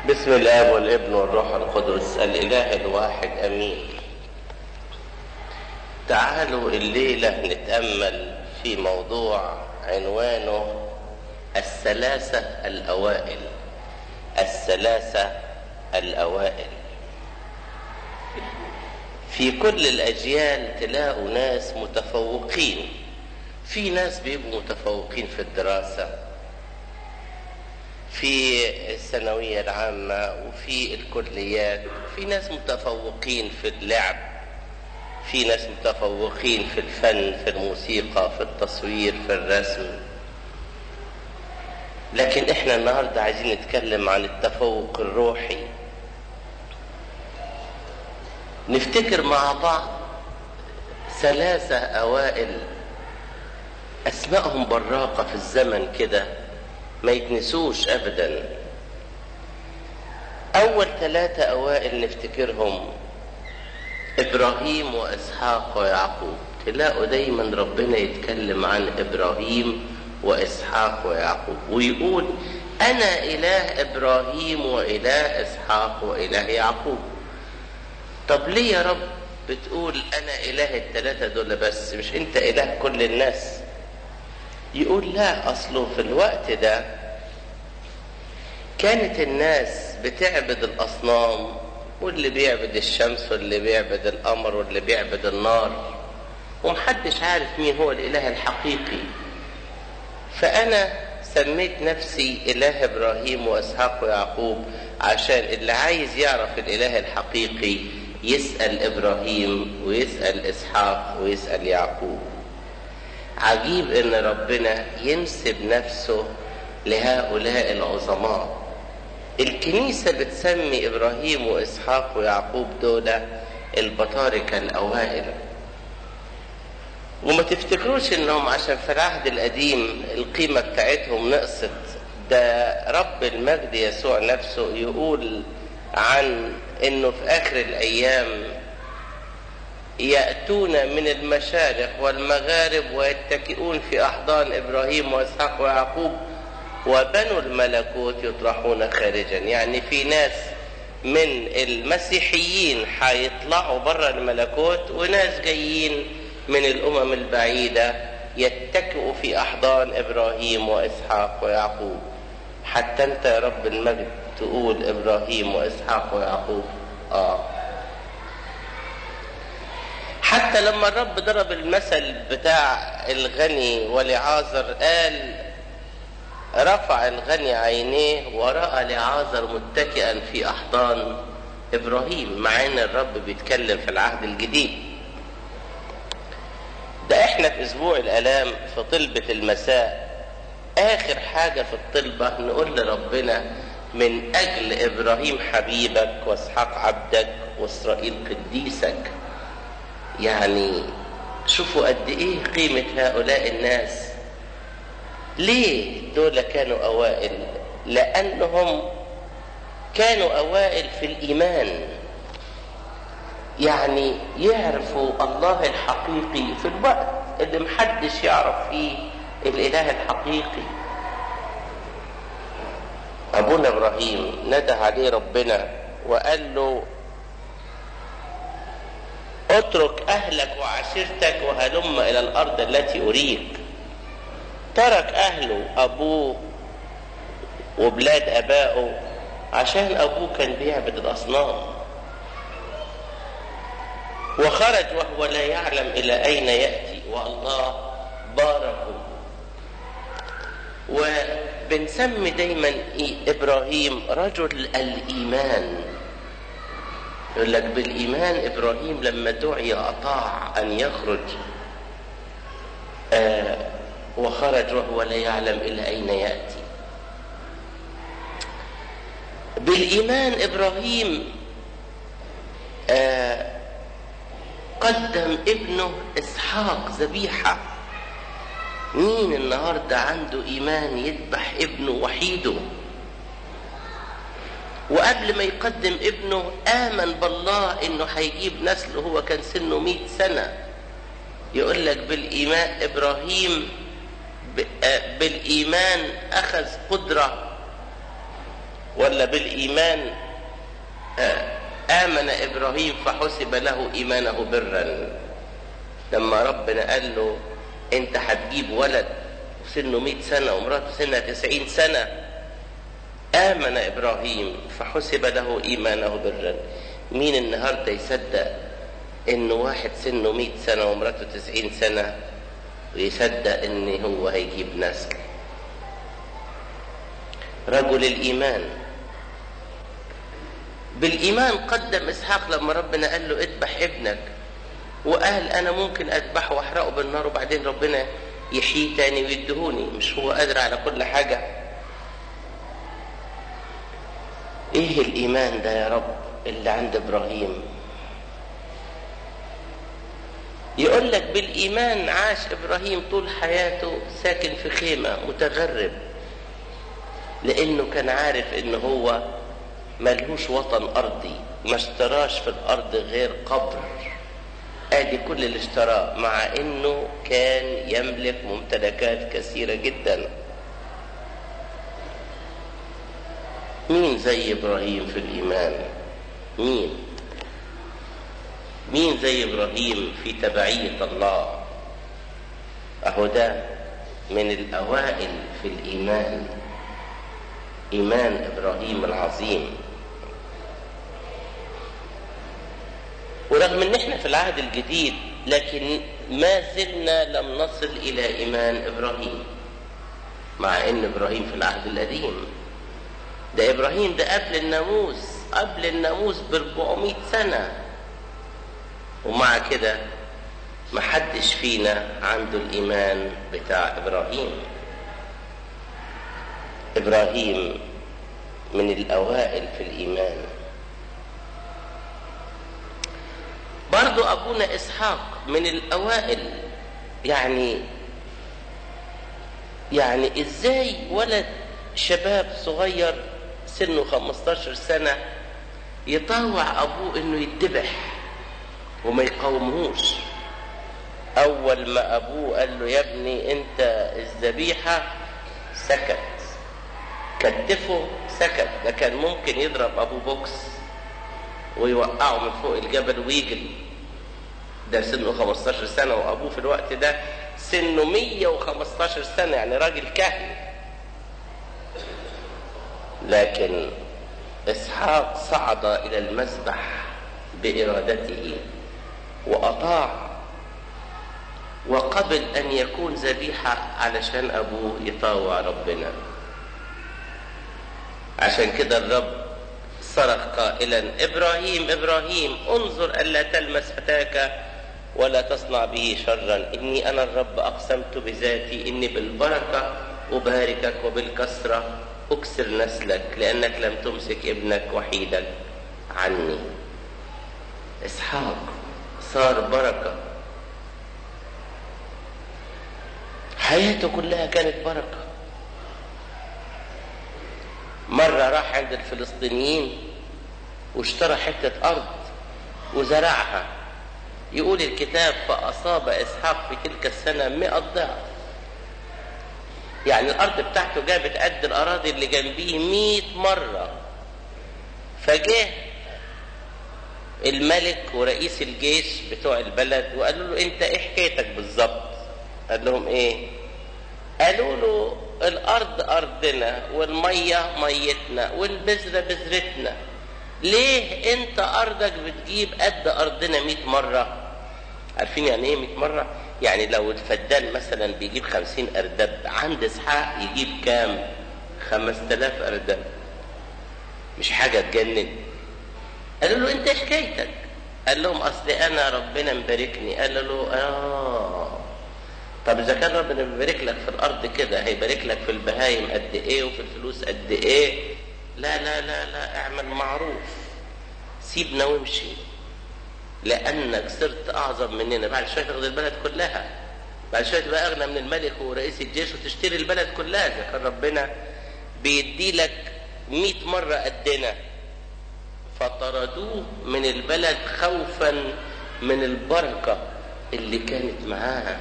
بسم الاب والابن والروح القدس الاله الواحد امين تعالوا الليله نتامل في موضوع عنوانه الثلاثه الاوائل الثلاثه الاوائل في كل الاجيال تلاقوا ناس متفوقين في ناس بيبقوا متفوقين في الدراسه في الثانوية العامة وفي الكليات في ناس متفوقين في اللعب في ناس متفوقين في الفن في الموسيقى في التصوير في الرسم لكن احنا النهاردة عايزين نتكلم عن التفوق الروحي نفتكر مع بعض ثلاثة أوائل أسمائهم براقة في الزمن كده ما يتنسوش ابدا اول ثلاثة اوائل نفتكرهم ابراهيم واسحاق ويعقوب تلاقوا دايما ربنا يتكلم عن ابراهيم واسحاق ويعقوب ويقول انا اله ابراهيم واله اسحاق واله يعقوب طب ليه يا رب بتقول انا اله الثلاثة دول بس مش انت اله كل الناس يقول لا اصله في الوقت ده كانت الناس بتعبد الاصنام واللي بيعبد الشمس واللي بيعبد القمر واللي بيعبد النار ومحدش عارف مين هو الاله الحقيقي فانا سميت نفسي اله ابراهيم واسحاق ويعقوب عشان اللي عايز يعرف الاله الحقيقي يسال ابراهيم ويسال اسحاق ويسال يعقوب عجيب ان ربنا ينسب نفسه لهؤلاء العظماء الكنيسة بتسمي إبراهيم وإسحاق ويعقوب دول البطاركة الأوائل وما تفتكروش إنهم عشان في العهد القديم القيمة بتاعتهم نقصت ده رب المجد يسوع نفسه يقول عن إنه في آخر الأيام يأتون من المشارق والمغارب ويتكئون في أحضان إبراهيم وإسحاق ويعقوب وبنو الملكوت يطرحون خارجا يعني في ناس من المسيحيين هيطلعوا بره الملكوت وناس جايين من الأمم البعيدة يتكئوا في أحضان إبراهيم وإسحاق ويعقوب حتى أنت يا رب المجد تقول إبراهيم وإسحاق ويعقوب آه حتى لما الرب ضرب المثل بتاع الغني ولعازر قال رفع الغني عينيه ورأى لعازر متكئا في أحضان إبراهيم مع إن الرب بيتكلم في العهد الجديد ده إحنا في أسبوع الآلام في طلبة المساء آخر حاجة في الطلبة نقول لربنا من أجل إبراهيم حبيبك وإسحاق عبدك وإسرائيل قديسك يعني شوفوا قد ايه قيمة هؤلاء الناس ليه دول كانوا اوائل لانهم كانوا اوائل في الايمان يعني يعرفوا الله الحقيقي في الوقت اللي محدش يعرف فيه الاله الحقيقي ابونا ابراهيم ندى عليه ربنا وقال له اترك اهلك وعشيرتك وهلم الى الارض التي اريك ترك اهله ابوه وبلاد ابائه عشان ابوه كان بيعبد الاصنام وخرج وهو لا يعلم الى اين ياتي والله باركه وبنسمي دايما ابراهيم رجل الايمان يقول لك بالإيمان إبراهيم لما دعي أطاع أن يخرج آه وخرج وهو لا يعلم إلى أين يأتي بالإيمان إبراهيم آه قدم ابنه إسحاق ذبيحة مين النهاردة عنده إيمان يذبح ابنه وحيده وقبل ما يقدم ابنه آمن بالله إنه هيجيب نسل هو كان سنه مئة سنة يقول لك بالإيمان إبراهيم بالإيمان أخذ قدرة ولا بالإيمان آمن إبراهيم فحسب له إيمانه برا لما ربنا قال له أنت هتجيب ولد سنه مئة سنة ومراته سنها تسعين سنة آمن إبراهيم فحسب له إيمانه برا مين النهاردة يصدق إن واحد سنه مئة سنة ومراته تسعين سنة ويصدق إن هو هيجيب نسل رجل الإيمان بالإيمان قدم إسحاق لما ربنا قال له اذبح ابنك وقال أنا ممكن أذبحه وأحرقه بالنار وبعدين ربنا يحييه تاني ويدهوني مش هو قادر على كل حاجة إيه الإيمان ده يا رب اللي عند إبراهيم يقول لك بالإيمان عاش إبراهيم طول حياته ساكن في خيمة متغرب لأنه كان عارف إن هو ملهوش وطن أرضي ما اشتراش في الأرض غير قبر ادي كل اللي اشتراه مع انه كان يملك ممتلكات كثيرة جدا مين زي ابراهيم في الايمان مين مين زي ابراهيم في تبعية الله اهو ده من الاوائل في الايمان ايمان ابراهيم العظيم ورغم ان احنا في العهد الجديد لكن ما زلنا لم نصل الى ايمان ابراهيم مع ان ابراهيم في العهد القديم ده ابراهيم ده قبل الناموس قبل الناموس ب 400 سنه ومع كده ما حدش فينا عنده الايمان بتاع ابراهيم ابراهيم من الاوائل في الايمان برضو أبونا إسحاق من الأوائل يعني يعني إزاي ولد شباب صغير سنه 15 سنة يطاوع أبوه إنه يتذبح وما يقاومهوش أول ما أبوه قال له يا ابني أنت الذبيحة سكت كتفه سكت ده كان ممكن يضرب أبوه بوكس ويوقعه من فوق الجبل ويجري ده سنه 15 سنة وأبوه في الوقت ده سنه 115 سنة يعني راجل كهن لكن إسحاق صعد إلى المذبح بإرادته وأطاع وقبل أن يكون ذبيحة علشان أبوه يطاوع ربنا عشان كده الرب صرخ قائلا ابراهيم ابراهيم انظر الا تلمس فتاك ولا تصنع به شرا اني انا الرب اقسمت بذاتي اني بالبركه اباركك وبالكسره اكسر نسلك لانك لم تمسك ابنك وحيدك عني اسحاق صار بركه حياته كلها كانت بركه مرة راح عند الفلسطينيين واشترى حتة أرض وزرعها يقول الكتاب فأصاب إسحاق في تلك السنة مئة ضعف يعني الأرض بتاعته جابت قد الأراضي اللي جنبيه مئة مرة فجه الملك ورئيس الجيش بتوع البلد وقالوا له انت ايه حكايتك بالظبط قال لهم ايه قالوا له الارض ارضنا والميه ميتنا والبذره بذرتنا ليه انت ارضك بتجيب قد ارضنا 100 مره عارفين يعني ايه 100 مره يعني لو الفدان مثلا بيجيب 50 اردب عند اسحاق يجيب كام 5000 اردب مش حاجه تجنن قالوا له انت حكايتك قال لهم اصل انا ربنا مباركني قال له اه طب اذا كان ربنا بيبارك لك في الارض كده هيبارك لك في البهايم قد ايه وفي الفلوس قد ايه لا لا لا لا اعمل معروف سيبنا وامشي لانك صرت اعظم مننا بعد شويه تاخد البلد كلها بعد شويه تبقى اغنى من الملك ورئيس الجيش وتشتري البلد كلها اذا كان ربنا بيدي لك 100 مره قدنا فطردوه من البلد خوفا من البركه اللي كانت معاه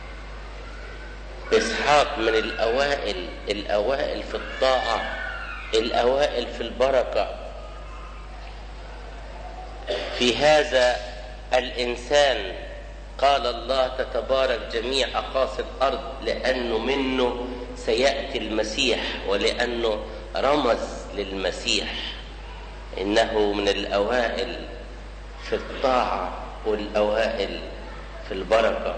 اسحاق من الاوائل الاوائل في الطاعه الأوائل في البركة في هذا الإنسان قال الله تتبارك جميع أقاصي الأرض لأنه منه سيأتي المسيح ولأنه رمز للمسيح إنه من الأوائل في الطاعة والأوائل في البركة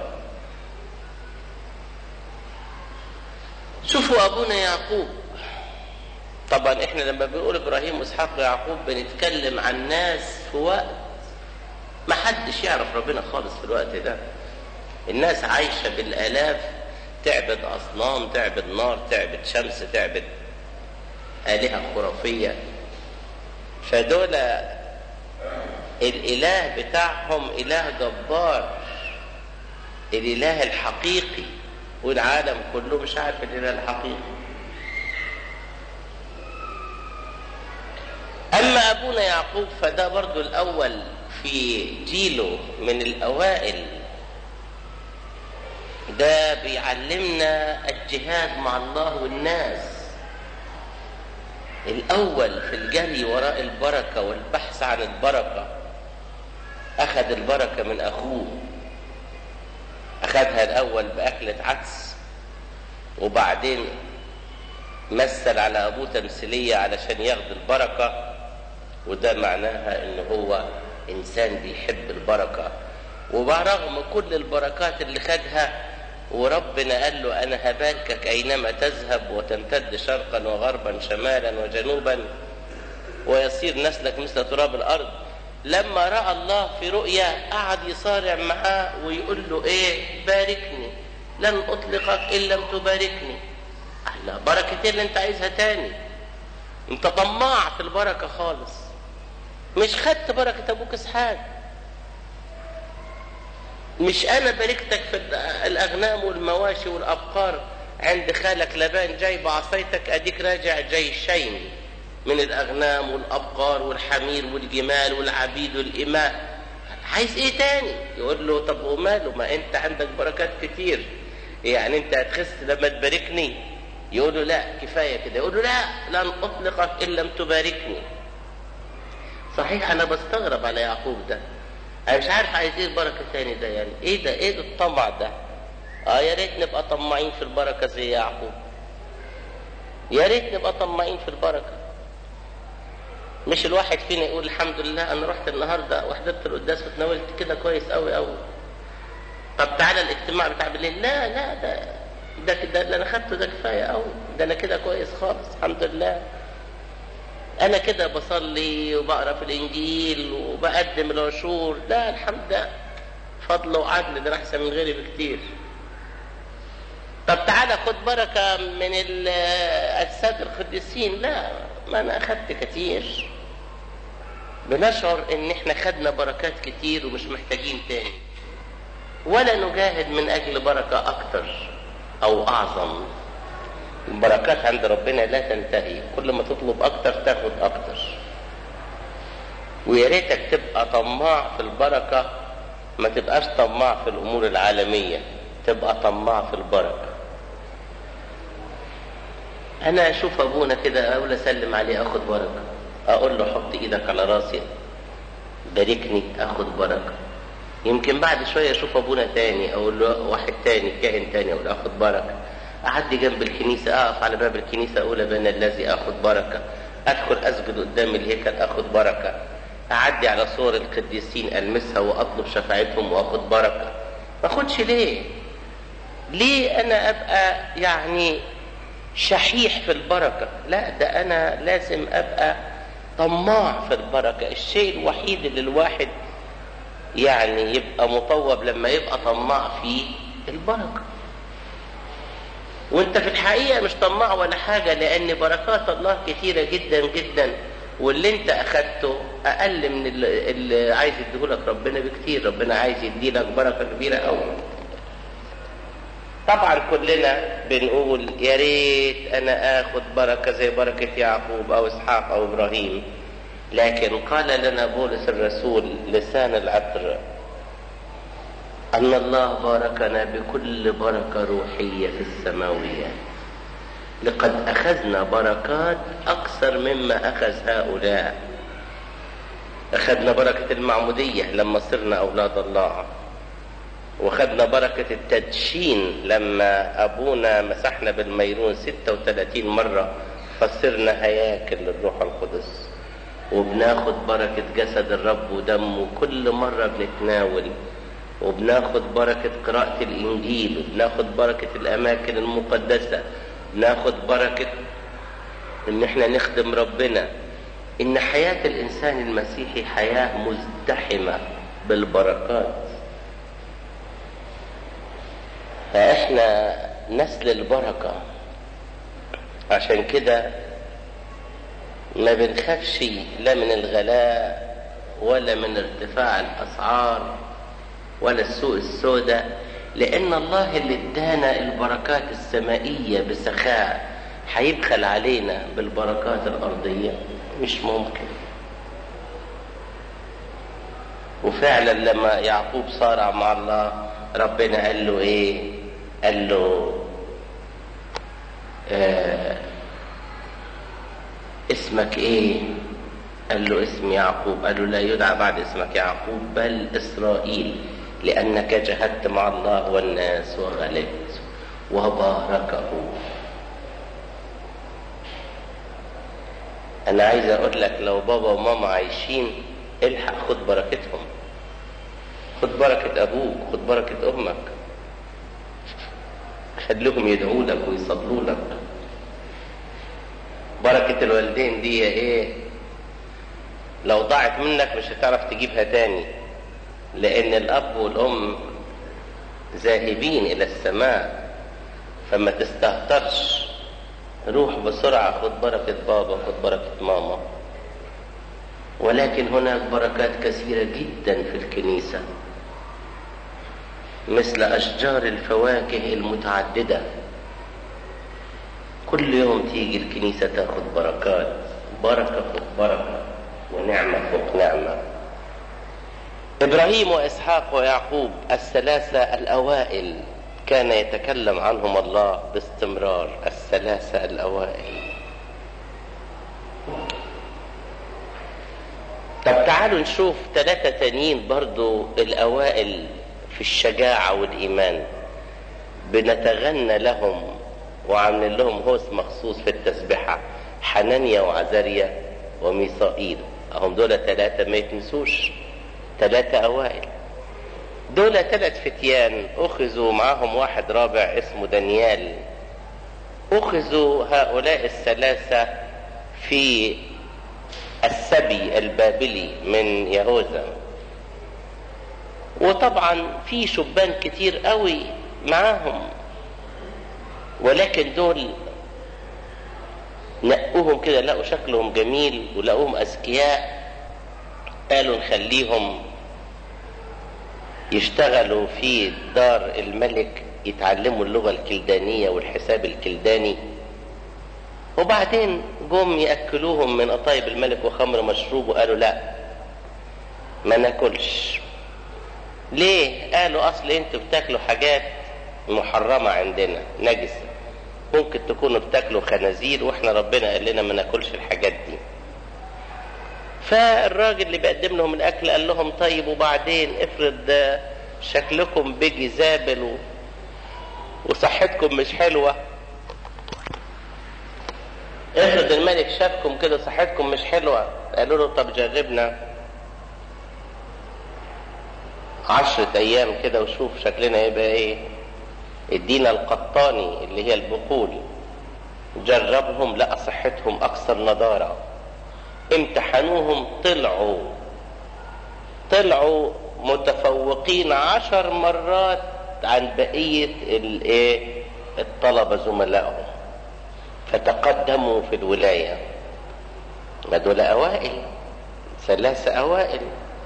شوفوا أبونا يعقوب طبعا احنا لما بنقول ابراهيم واسحاق ويعقوب بنتكلم عن ناس في وقت ما حدش يعرف ربنا خالص في الوقت ده الناس عايشة بالآلاف تعبد أصنام تعبد نار تعبد شمس تعبد آلهة خرافية فدول الإله بتاعهم إله جبار الإله الحقيقي والعالم كله مش عارف الإله الحقيقي أما أبونا يعقوب فده برضو الأول في جيله من الأوائل ده بيعلمنا الجهاد مع الله والناس الأول في الجري وراء البركة والبحث عن البركة أخذ البركة من أخوه أخذها الأول بأكلة عدس وبعدين مثل على أبوه تمثيلية علشان ياخد البركة وده معناها إن هو إنسان بيحب البركة وبرغم كل البركات اللي خدها وربنا قال له أنا هباركك أينما تذهب وتمتد شرقا وغربا شمالا وجنوبا ويصير نسلك مثل تراب الأرض لما رأى الله في رؤيا قعد يصارع معاه ويقول له إيه باركني لن أطلقك إن لم تباركني أحلى بركة اللي أنت عايزها تاني أنت طماع في البركة خالص مش خدت بركة أبوك إسحاق مش انا باركتك في الاغنام والمواشي والابقار عند خالك لبان جاي بعصايتك اديك راجع جيشين من الاغنام والابقار والحمير والجمال والعبيد والاماء عايز ايه تاني يقول له طب وماله ما انت عندك بركات كتير يعني انت هتخس لما تباركني يقول له لا كفايه كده يقول له لا لن اطلقك ان لم تباركني صحيح انا بستغرب على يعقوب ده انا مش عارف عايز ايه البركه تاني ده يعني ايه ده ايه ده الطمع ده اه يا ريت نبقى طماعين في البركه زي يعقوب يا ريت نبقى طماعين في البركه مش الواحد فينا يقول الحمد لله انا رحت النهارده وحضرت القداس وتناولت كده كويس قوي قوي طب تعالى الاجتماع بتاع بالليل لا لا ده ده كده اللي انا خدته ده كفايه قوي ده انا كده كويس خالص الحمد لله انا كده بصلي وبقرا في الانجيل وبقدم العشور لا الحمد لله فضل وعدل ده احسن من غيري بكتير طب تعالى خد بركه من اجساد القديسين لا ما انا اخدت كتير بنشعر ان احنا خدنا بركات كتير ومش محتاجين تاني ولا نجاهد من اجل بركه اكتر او اعظم البركات عند ربنا لا تنتهي كل ما تطلب اكتر تاخد اكتر ويا ريتك تبقى طماع في البركه ما تبقاش طماع في الامور العالميه تبقى طماع في البركه انا اشوف ابونا كده اقول اسلم عليه اخد بركه اقول له حط ايدك على راسي باركني اخد بركه يمكن بعد شويه اشوف ابونا تاني اقول له واحد تاني كاهن تاني اقول اخد بركه اعدي جنب الكنيسه اقف على باب الكنيسه اقول ابانا الذي اخد بركه ادخل اسجد قدام الهيكل اخد بركه اعدي على صور القديسين المسها واطلب شفاعتهم واخد بركه ما اخدش ليه ليه انا ابقى يعني شحيح في البركه لا ده انا لازم ابقى طماع في البركه الشيء الوحيد اللي الواحد يعني يبقى مطوب لما يبقى طماع في البركه وانت في الحقيقه مش طماع ولا حاجه لان بركات الله كثيره جدا جدا واللي انت اخدته اقل من اللي, اللي عايز يديهولك ربنا بكتير ربنا عايز يديلك بركه كبيره قوي طبعا كلنا بنقول يا ريت انا اخد بركه زي بركه يعقوب او اسحاق او ابراهيم لكن قال لنا بولس الرسول لسان العطر ان الله باركنا بكل بركه روحيه في السماويات لقد أخذنا بركات أكثر مما أخذ هؤلاء أخذنا بركة المعمودية لما صرنا أولاد الله وخدنا بركة التدشين لما أبونا مسحنا بالميرون 36 مرة فصرنا هياكل للروح القدس وبناخد بركة جسد الرب ودمه كل مرة بنتناول وبناخد بركة قراءة الإنجيل وبناخد بركة الأماكن المقدسة بناخد بركة إن إحنا نخدم ربنا إن حياة الإنسان المسيحي حياة مزدحمة بالبركات فإحنا نسل البركة عشان كده ما بنخافش لا من الغلاء ولا من ارتفاع الأسعار ولا السوق السوداء لأن الله اللي ادانا البركات السمائية بسخاء هيبخل علينا بالبركات الأرضية مش ممكن وفعلا لما يعقوب صارع مع الله ربنا قال له ايه قال له آه اسمك ايه قال له اسم يعقوب قال له لا يدعى بعد اسمك يعقوب بل اسرائيل لانك جهدت مع الله والناس وغلبت وباركه انا عايز اقول لك لو بابا وماما عايشين الحق خد بركتهم خد بركة ابوك خد بركة امك خليهم يدعوا لك ويصلوا لك بركة الوالدين دي ايه لو ضاعت منك مش هتعرف تجيبها تاني لان الاب والام ذاهبين الى السماء فما تستهترش روح بسرعة خد بركة بابا خد بركة ماما ولكن هناك بركات كثيرة جدا في الكنيسة مثل أشجار الفواكه المتعددة كل يوم تيجي الكنيسة تاخد بركات بركة فوق بركة ونعمة فوق نعمة إبراهيم وإسحاق ويعقوب الثلاثة الأوائل كان يتكلم عنهم الله باستمرار الثلاثة الأوائل طب تعالوا نشوف ثلاثة تانيين برضو الأوائل في الشجاعة والإيمان بنتغنى لهم وعاملين لهم هوس مخصوص في التسبحة حنانيا وعزاريا وميسائيل هم دول ثلاثة ما يتنسوش ثلاثة أوائل دول ثلاث فتيان أخذوا معهم واحد رابع اسمه دانيال أخذوا هؤلاء الثلاثة في السبي البابلي من يهوذا وطبعا في شبان كتير قوي معاهم ولكن دول نقوهم كده لقوا شكلهم جميل ولقوهم اذكياء قالوا نخليهم يشتغلوا في دار الملك يتعلموا اللغة الكلدانية والحساب الكلداني وبعدين جم يأكلوهم من قطايب الملك وخمر مشروب وقالوا لا ما ناكلش ليه قالوا اصل انتوا بتاكلوا حاجات محرمة عندنا نجسة ممكن تكونوا بتاكلوا خنازير واحنا ربنا قال لنا ما ناكلش الحاجات دي فالراجل اللي بيقدم لهم الاكل قال لهم طيب وبعدين افرض شكلكم بيجي زابل و... وصحتكم مش حلوه افرض الملك شافكم كده صحتكم مش حلوه قالوا له طب جربنا عشرة ايام كده وشوف شكلنا يبقى ايه ادينا القطاني اللي هي البقول جربهم لقى صحتهم اكثر نضاره امتحنوهم طلعوا طلعوا متفوقين عشر مرات عن بقية الايه الطلبة زملائهم فتقدموا في الولاية ما دول أوائل ثلاثة أوائل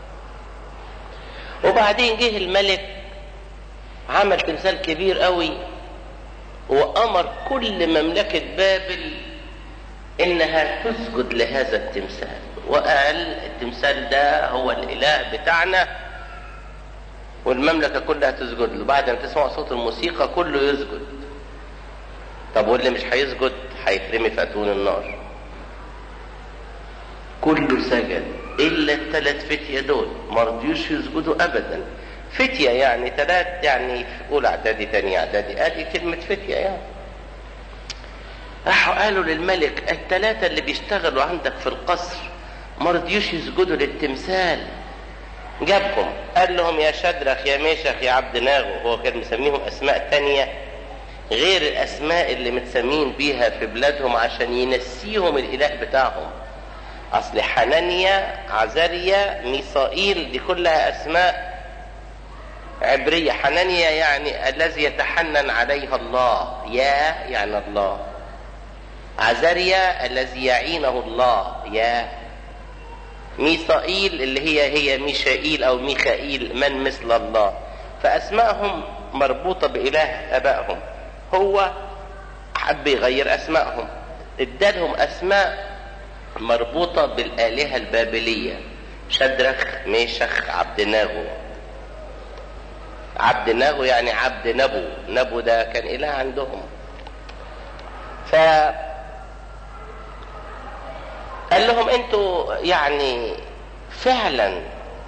وبعدين جه الملك عمل تمثال كبير قوي وأمر كل مملكة بابل انها تسجد لهذا التمثال وقال التمثال ده هو الاله بتاعنا والمملكة كلها تسجد له بعد ما تسمع صوت الموسيقى كله يسجد طب واللي مش هيسجد هيترمي في اتون النار كله سجد الا الثلاث فتية دول ما رضيوش يسجدوا ابدا فتية يعني ثلاث يعني في اولى اعدادي تاني اعدادي ادي كلمة فتية يعني راحوا قالوا للملك الثلاثة اللي بيشتغلوا عندك في القصر ما رضيوش يسجدوا للتمثال جابهم قال لهم يا شدرخ يا ميشخ يا عبد ناغو هو كان مسميهم اسماء تانية غير الاسماء اللي متسمين بيها في بلادهم عشان ينسيهم الاله بتاعهم اصل حنانيا عزريا ميسائيل دي كلها اسماء عبرية حنانيا يعني الذي يتحنن عليها الله يا يعني الله عزريا الذي يعينه الله يا ميسائيل اللي هي هي ميشائيل او ميخائيل من مثل الله فاسمائهم مربوطه باله ابائهم هو حب يغير اسمائهم ادالهم اسماء مربوطه بالالهه البابليه شدرخ ميشخ عبد ناغو عبد ناغو يعني عبد نبو نبو ده كان اله عندهم ف قال لهم انتوا يعني فعلا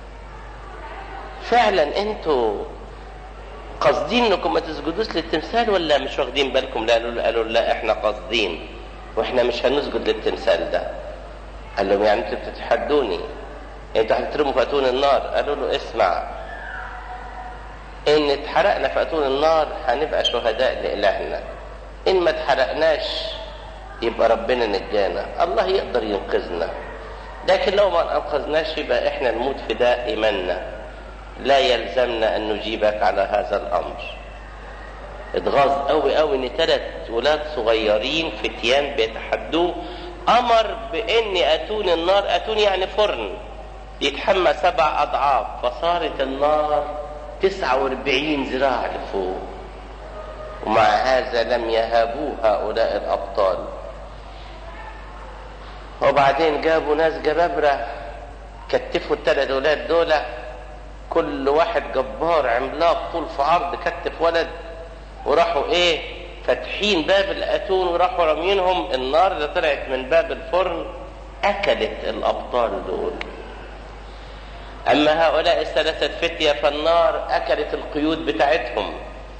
فعلا انتوا قاصدين انكم ما تسجدوش للتمثال ولا مش واخدين بالكم لا قالوا قالوا لا احنا قاصدين واحنا مش هنسجد للتمثال ده قال لهم يعني انتوا بتتحدوني انتوا هتترموا في اتون النار قالوا له اسمع ان اتحرقنا في اتون النار هنبقى شهداء لالهنا ان ما اتحرقناش يبقى ربنا نجانا الله يقدر ينقذنا لكن لو ما انقذناش يبقى احنا نموت في ده ايماننا لا يلزمنا ان نجيبك على هذا الامر اتغاظ قوي قوي ان ثلاث ولاد صغيرين فتيان بيتحدوه امر باني اتون النار اتون يعني فرن يتحمى سبع اضعاف فصارت النار تسعة واربعين ذراع لفوق ومع هذا لم يهابوه هؤلاء الابطال وبعدين جابوا ناس جبابرة كتفوا الثلاث اولاد دول كل واحد جبار عملاق طول في عرض كتف ولد وراحوا ايه فاتحين باب الاتون وراحوا رامينهم النار اللي طلعت من باب الفرن اكلت الابطال دول اما هؤلاء الثلاثه فتيه فالنار اكلت القيود بتاعتهم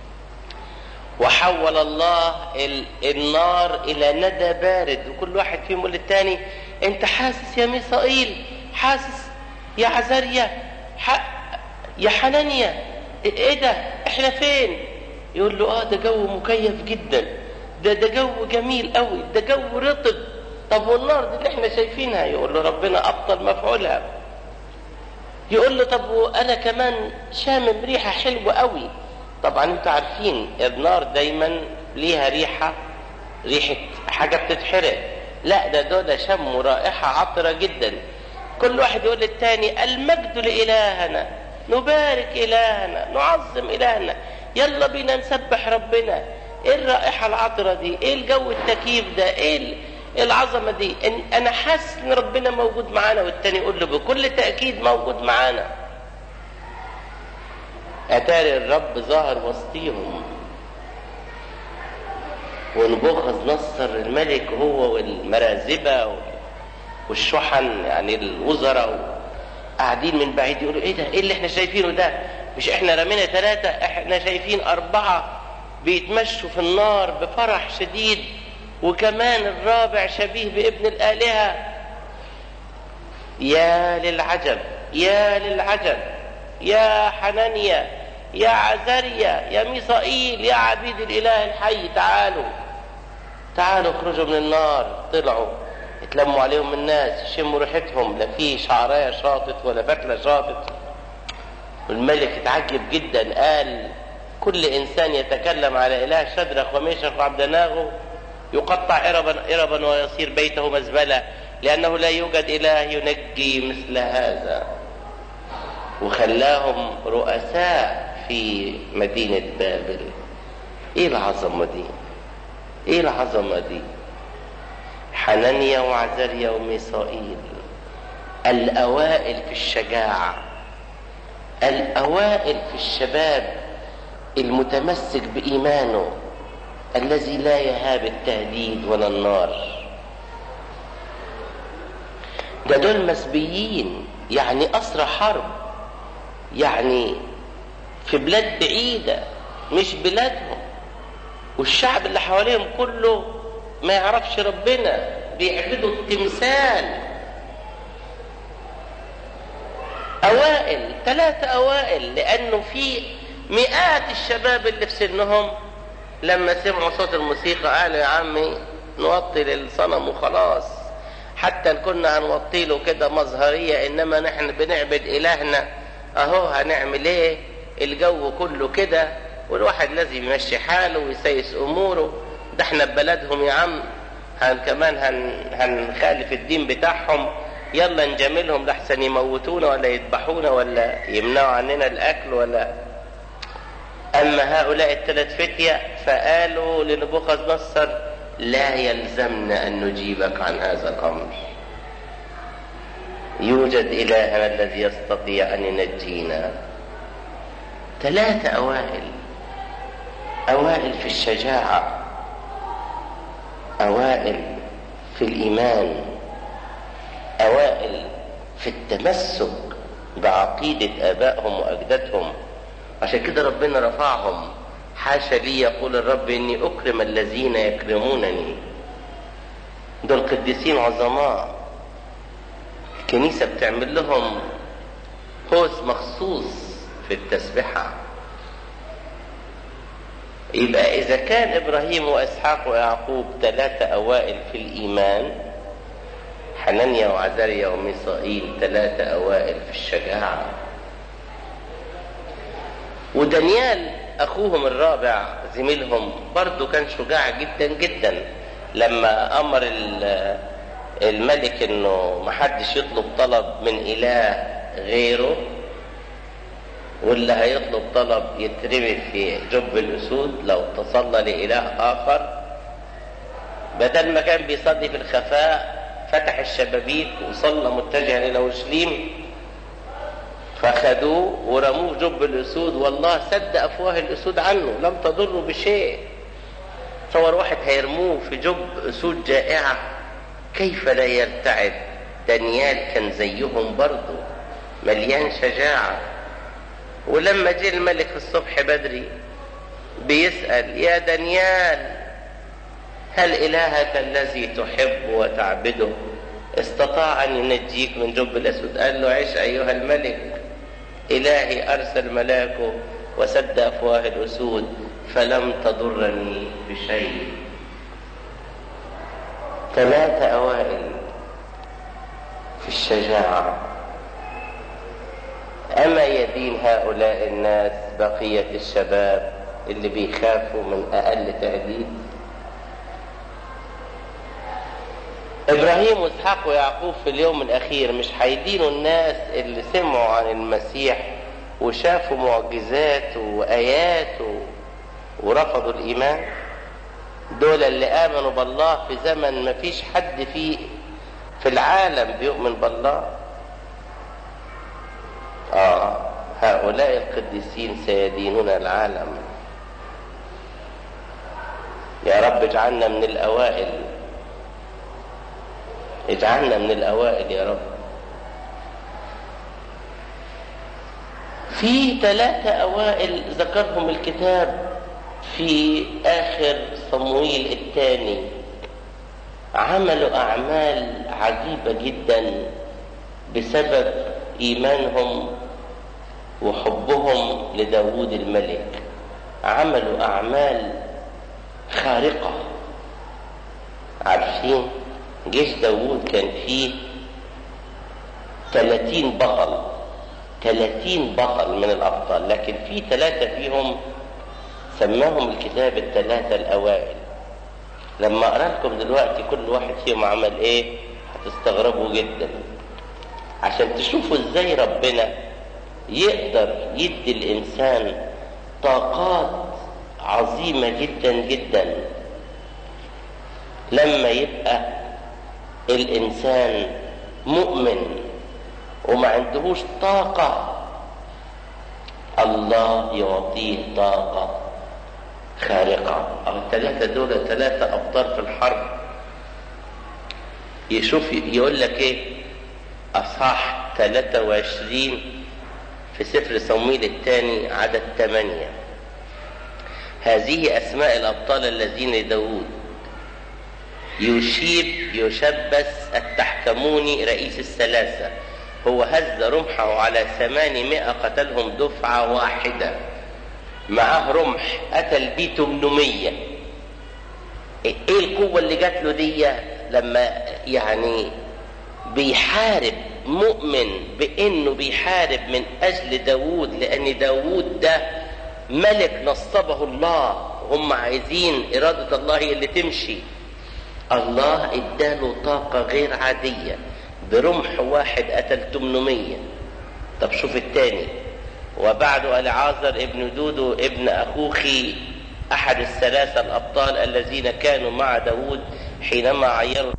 وحول الله النار الى ندى بارد وكل واحد فيهم يقول للتاني انت حاسس يا ميسائيل حاسس يا عزريا يا حنانيا ايه ده احنا فين يقول له اه ده جو مكيف جدا ده ده جو جميل قوي ده جو رطب طب والنار دي اللي احنا شايفينها يقول له ربنا ابطل مفعولها يقول له طب وانا كمان شامم ريحه حلوه قوي طبعا انتوا عارفين النار دايما ليها ريحه ريحه حاجه بتتحرق لا ده دول شموا رائحه عطره جدا كل واحد يقول للتاني المجد لالهنا نبارك الهنا نعظم الهنا يلا بينا نسبح ربنا ايه الرائحه العطره دي ايه الجو التكييف ده ايه العظمه دي إن انا حاسس ان ربنا موجود معانا والتاني يقول له بكل تاكيد موجود معانا اتاري الرب ظاهر وسطيهم ونبوخذ نصر الملك هو والمرازبه والشحن يعني الوزراء قاعدين من بعيد يقولوا ايه ده ايه اللي احنا شايفينه ده مش احنا رمينا ثلاثة احنا شايفين اربعة بيتمشوا في النار بفرح شديد وكمان الرابع شبيه بابن الالهة يا للعجب يا للعجب يا حنانيا يا عزريا يا ميسائيل يا عبيد الاله الحي تعالوا تعالوا اخرجوا من النار طلعوا اتلموا عليهم الناس يشموا ريحتهم لا في شعرايه شاطت ولا فتله شاطت والملك اتعجب جدا قال كل انسان يتكلم على اله شدرخ وميشخ وعبد ناغو يقطع إربا إربا ويصير بيته مزبلة لأنه لا يوجد إله ينجي مثل هذا وخلاهم رؤساء في مدينة بابل إيه العظمة دي إيه العظمة دي حنانيا وعزريا وميسائيل الأوائل في الشجاعة الأوائل في الشباب المتمسك بإيمانه الذي لا يهاب التهديد ولا النار ده دول مسبيين يعني أسرى حرب يعني في بلاد بعيدة مش بلادهم والشعب اللي حواليهم كله ما يعرفش ربنا بيعبدوا التمثال أوائل ثلاثة أوائل لأنه في مئات الشباب اللي في سنهم لما سمعوا صوت الموسيقى قالوا يا عمي نوطي للصنم وخلاص حتى كنا هنوطي له كده مظهرية إنما نحن بنعبد إلهنا أهو هنعمل إيه الجو كله كده والواحد لازم يمشي حاله ويسيس أموره ده احنا ببلدهم يا عم هن كمان هن هنخالف الدين بتاعهم يلا نجاملهم لحسن يموتونا ولا يذبحونا ولا يمنعوا عننا الأكل ولا أما هؤلاء الثلاث فتية فقالوا لنبوخذ نصر لا يلزمنا أن نجيبك عن هذا الأمر يوجد إلهنا الذي يستطيع أن ينجينا ثلاثة أوائل أوائل في الشجاعة أوائل في الإيمان أوائل في التمسك بعقيدة آبائهم وأجدادهم عشان كده ربنا رفعهم حاشا لي يقول الرب إني أكرم الذين يكرمونني دول قديسين عظماء الكنيسة بتعمل لهم هوس مخصوص في التسبحة يبقى إذا كان إبراهيم وإسحاق ويعقوب ثلاثة أوائل في الإيمان حنانيا وعزاريا وميسائيل ثلاثة أوائل في الشجاعة ودانيال أخوهم الرابع زميلهم برضه كان شجاع جدا جدا لما أمر الملك إنه محدش يطلب طلب من إله غيره واللي هيطلب طلب يترمي في جب الأسود لو تصلى لإله آخر بدل ما كان بيصلي في الخفاء فتح الشبابيك وصلى متجها إلى أورشليم فخدوه ورموه جب الأسود والله سد أفواه الأسود عنه لم تضره بشيء تصور واحد هيرموه في جب أسود جائعة كيف لا يرتعد دانيال كان زيهم برضه مليان شجاعة ولما جه الملك الصبح بدري بيسأل يا دانيال هل إلهك الذي تحب وتعبده استطاع أن ينجيك من جب الأسود قال له عش أيها الملك إلهي أرسل ملاكه وسد أفواه الأسود فلم تضرني بشيء ثلاثة أوائل في الشجاعة أما يدين هؤلاء الناس بقية الشباب اللي بيخافوا من أقل تهديد إبراهيم وإسحاق ويعقوب في اليوم الأخير مش هيدينوا الناس اللي سمعوا عن المسيح وشافوا معجزات وآيات ورفضوا الإيمان دول اللي آمنوا بالله في زمن ما فيش حد فيه في العالم بيؤمن بالله آه هؤلاء القديسين سيدينون العالم يا رب اجعلنا من الأوائل اجعلنا من الأوائل يا رب في ثلاثة أوائل ذكرهم الكتاب في آخر صمويل الثاني عملوا أعمال عجيبة جدا بسبب إيمانهم وحبهم لداود الملك عملوا أعمال خارقة عارفين جيش داود كان فيه 30 بطل 30 بطل من الأبطال لكن في ثلاثة فيهم سماهم الكتاب الثلاثة الأوائل لما أقرأ لكم دلوقتي كل واحد فيهم عمل إيه هتستغربوا جدا عشان تشوفوا إزاي ربنا يقدر يدي الإنسان طاقات عظيمة جدا جدا لما يبقى الإنسان مؤمن وما عندهوش طاقة الله يعطيه طاقة خارقة أو الثلاثة دول ثلاثة أبطال في الحرب يشوف يقول لك إيه أصح 23 في سفر صمويل الثاني عدد 8 هذه أسماء الأبطال الذين لداود يشيب يشبس التحكموني رئيس الثلاثة هو هز رمحه على ثمانمائة قتلهم دفعة واحدة معاه رمح قتل بيه 800 ايه القوة اللي جات له دي لما يعني بيحارب مؤمن بانه بيحارب من اجل داوود لان داوود ده ملك نصبه الله هم عايزين ارادة الله هي اللي تمشي الله اداله طاقة غير عادية برمح واحد قتل 800 طب شوف التاني وبعد العازر ابن دودو ابن اخوخي احد الثلاثة الابطال الذين كانوا مع داود حينما عيروا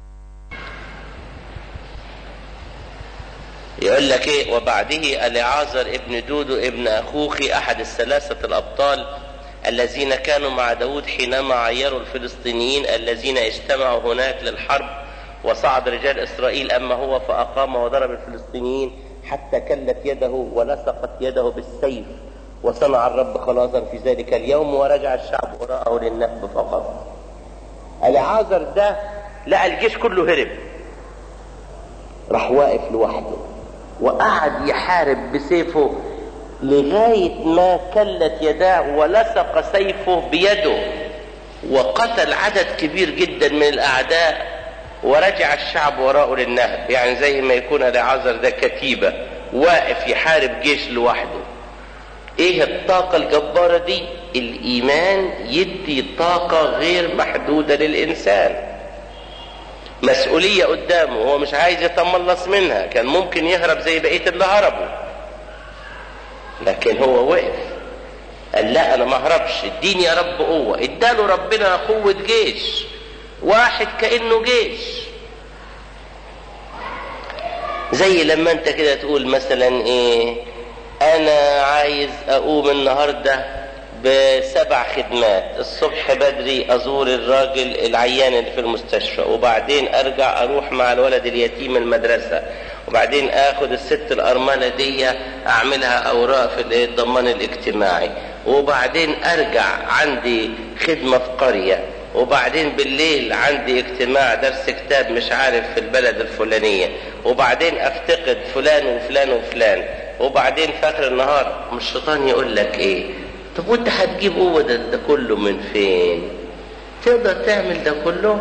يقول لك ايه وبعده العازر ابن دودو ابن اخوخي احد الثلاثة الابطال الذين كانوا مع داود حينما عيروا الفلسطينيين الذين اجتمعوا هناك للحرب وصعد رجال اسرائيل اما هو فاقام وضرب الفلسطينيين حتى كلت يده ولصقت يده بالسيف وصنع الرب خلاصا في ذلك اليوم ورجع الشعب وراءه للنهب فقط العازر ده لقى الجيش كله هرب راح واقف لوحده وقعد يحارب بسيفه لغاية ما كلت يداه ولصق سيفه بيده وقتل عدد كبير جدا من الأعداء ورجع الشعب وراءه للنهب يعني زي ما يكون العازر ده كتيبة واقف يحارب جيش لوحده ايه الطاقة الجبارة دي الايمان يدي طاقة غير محدودة للانسان مسؤولية قدامه هو مش عايز يتملص منها كان ممكن يهرب زي بقية اللي هربوا لكن هو وقف قال لا انا ما اهربش اديني يا رب قوة اداله ربنا قوة جيش واحد كأنه جيش زي لما انت كده تقول مثلا ايه انا عايز اقوم النهارده بسبع خدمات الصبح بدري ازور الراجل العيان اللي في المستشفى وبعدين ارجع اروح مع الولد اليتيم المدرسة وبعدين اخد الست الارملة دي اعملها اوراق في الضمان الاجتماعي وبعدين ارجع عندي خدمة في قرية وبعدين بالليل عندي اجتماع درس كتاب مش عارف في البلد الفلانية وبعدين افتقد فلان وفلان وفلان وبعدين في اخر النهار مش الشيطان يقول لك ايه طب وانت هتجيب قوه ده, ده كله من فين تقدر تعمل ده كله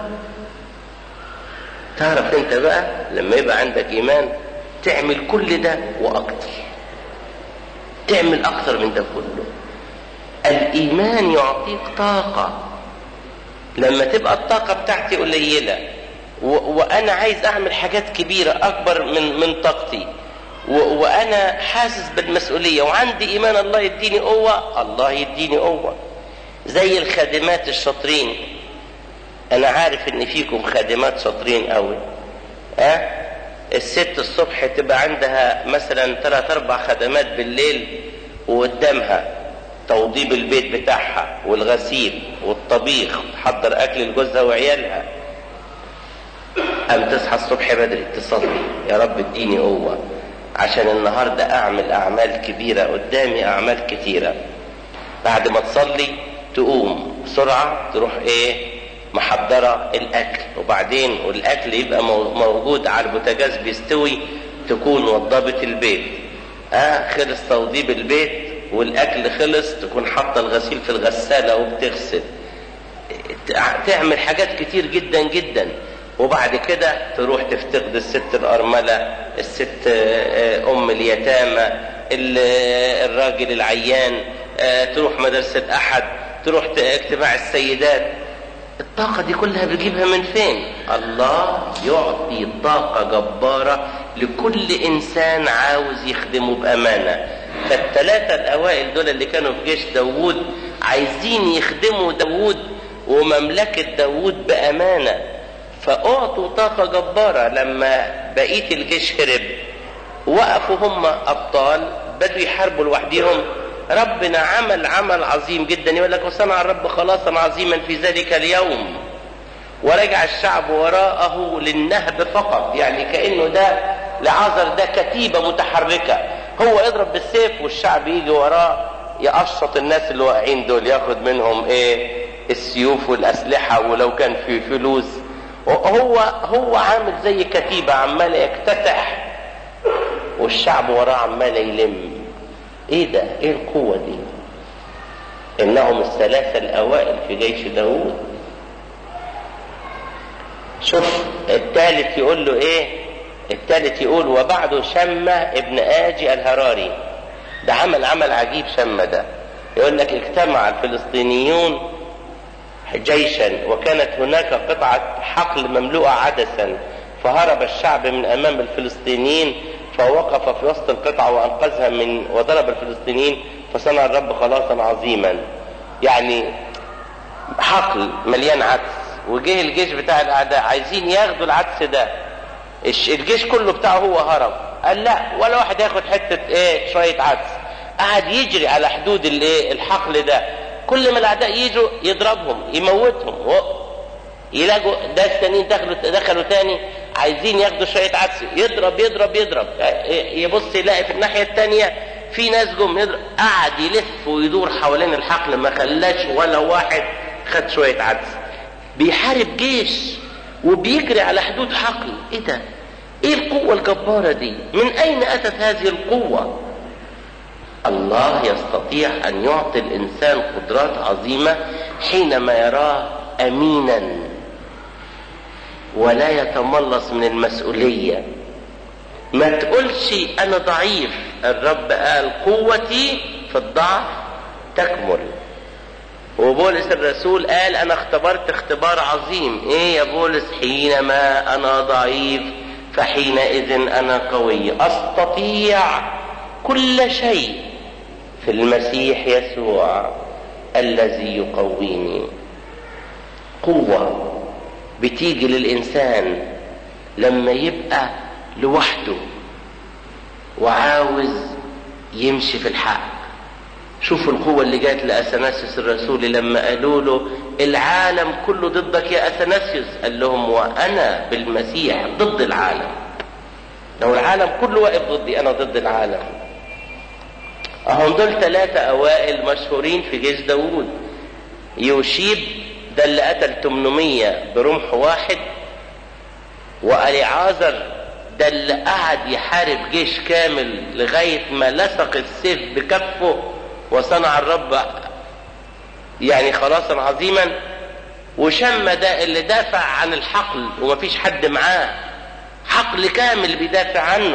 تعرف انت بقى لما يبقى عندك ايمان تعمل كل ده واكتر تعمل اكتر من ده كله الايمان يعطيك طاقه لما تبقى الطاقه بتاعتي قليله و... وانا عايز اعمل حاجات كبيره اكبر من من طاقتي و... وانا حاسس بالمسؤوليه وعندي ايمان الله يديني قوه الله يديني قوه زي الخادمات الشاطرين انا عارف ان فيكم خادمات شاطرين قوي ها أه؟ الست الصبح تبقى عندها مثلا ثلاث اربع خدمات بالليل وقدامها توضيب البيت بتاعها والغسيل والطبيخ تحضر اكل لجوزها وعيالها قام تصحى الصبح بدري تصلي يا رب اديني قوه عشان النهارده اعمل اعمال كبيره قدامي اعمال كتيره بعد ما تصلي تقوم بسرعه تروح ايه محضره الاكل وبعدين والاكل يبقى موجود على البوتاجاز بيستوي تكون وضبت البيت اه خلص توضيب البيت والاكل خلص تكون حاطه الغسيل في الغساله وبتغسل تعمل حاجات كتير جدا جدا وبعد كده تروح تفتقد الست الأرملة الست أم اليتامى الراجل العيان تروح مدرسة أحد تروح اجتماع السيدات الطاقة دي كلها بيجيبها من فين الله يعطي طاقة جبارة لكل إنسان عاوز يخدمه بأمانة فالثلاثة الأوائل دول اللي كانوا في جيش داوود عايزين يخدموا داوود ومملكة داوود بأمانة فأعطوا طاقة جبارة لما بقية الجيش هرب وقفوا هم أبطال بدوا يحاربوا لوحدهم ربنا عمل عمل عظيم جدا يقول لك وصنع الرب خلاصا عظيما في ذلك اليوم ورجع الشعب وراءه للنهب فقط يعني كأنه ده لعذر ده كتيبة متحركة هو يضرب بالسيف والشعب يجي وراه يقشط الناس اللي واقعين دول ياخد منهم ايه السيوف والاسلحة ولو كان في فلوس هو هو عامل زي كتيبة عمال يكتتح والشعب وراه عمال يلم ايه ده ايه القوة دي انهم الثلاثة الاوائل في جيش داود شوف الثالث يقول له ايه الثالث يقول وبعده شمة ابن آجي الهراري ده عمل عمل عجيب شمة ده يقول لك اجتمع الفلسطينيون جيشا وكانت هناك قطعة حقل مملوءة عدسا فهرب الشعب من امام الفلسطينيين فوقف في وسط القطعة وانقذها من وضرب الفلسطينيين فصنع الرب خلاصا عظيما يعني حقل مليان عدس وجه الجيش بتاع الاعداء عايزين ياخدوا العدس ده الجيش كله بتاعه هو هرب قال لا ولا واحد ياخد حته ايه شويه عدس قعد يجري على حدود الايه الحقل ده كل ما الاعداء يجوا يضربهم يموتهم يلاقوا ده التانيين دخلوا دخلوا تاني عايزين ياخدوا شويه عدس يضرب يضرب يضرب يبص يلاقي في الناحيه التانيه في ناس جم يضرب قعد يلف ويدور حوالين الحقل ما خلاش ولا واحد خد شويه عدس بيحارب جيش وبيجري على حدود حقل ايه ده ايه القوة الجبارة دي من اين اتت هذه القوة الله يستطيع ان يعطي الانسان قدرات عظيمة حينما يراه امينا ولا يتملص من المسؤولية ما تقولش انا ضعيف الرب قال قوتي في الضعف تكمل وبولس الرسول قال انا اختبرت اختبار عظيم ايه يا بولس حينما انا ضعيف فحينئذ انا قوي استطيع كل شيء في المسيح يسوع الذي يقويني قوه بتيجي للانسان لما يبقى لوحده وعاوز يمشي في الحق شوفوا القوة اللي جات لأثناسيوس الرسول لما قالوا له العالم كله ضدك يا أثناسيوس قال لهم وأنا بالمسيح ضد العالم لو العالم كله واقف ضدي أنا ضد العالم أهم دول ثلاثة أوائل مشهورين في جيش داوود يوشيب ده اللي قتل 800 برمح واحد وأليعازر ده اللي قعد يحارب جيش كامل لغاية ما لصق السيف بكفه وصنع الرب يعني خلاصا عظيما وشم ده اللي دافع عن الحقل ومفيش حد معاه حقل كامل بيدافع عنه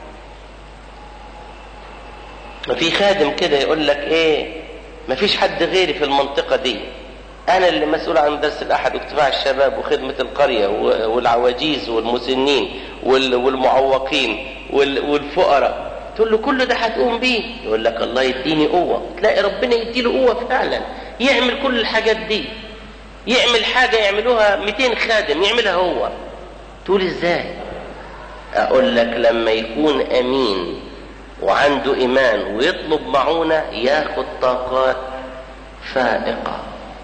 ما في خادم كده يقول لك ايه مفيش حد غيري في المنطقة دي انا اللي مسؤول عن درس الاحد واجتماع الشباب وخدمة القرية والعواجيز والمسنين والمعوقين والفقراء تقول له كل ده هتقوم بيه يقول لك الله يديني قوة تلاقي ربنا يديله قوة فعلا يعمل كل الحاجات دي يعمل حاجة يعملوها 200 خادم يعملها هو تقول ازاي اقول لك لما يكون امين وعنده ايمان ويطلب معونة ياخد طاقات فائقة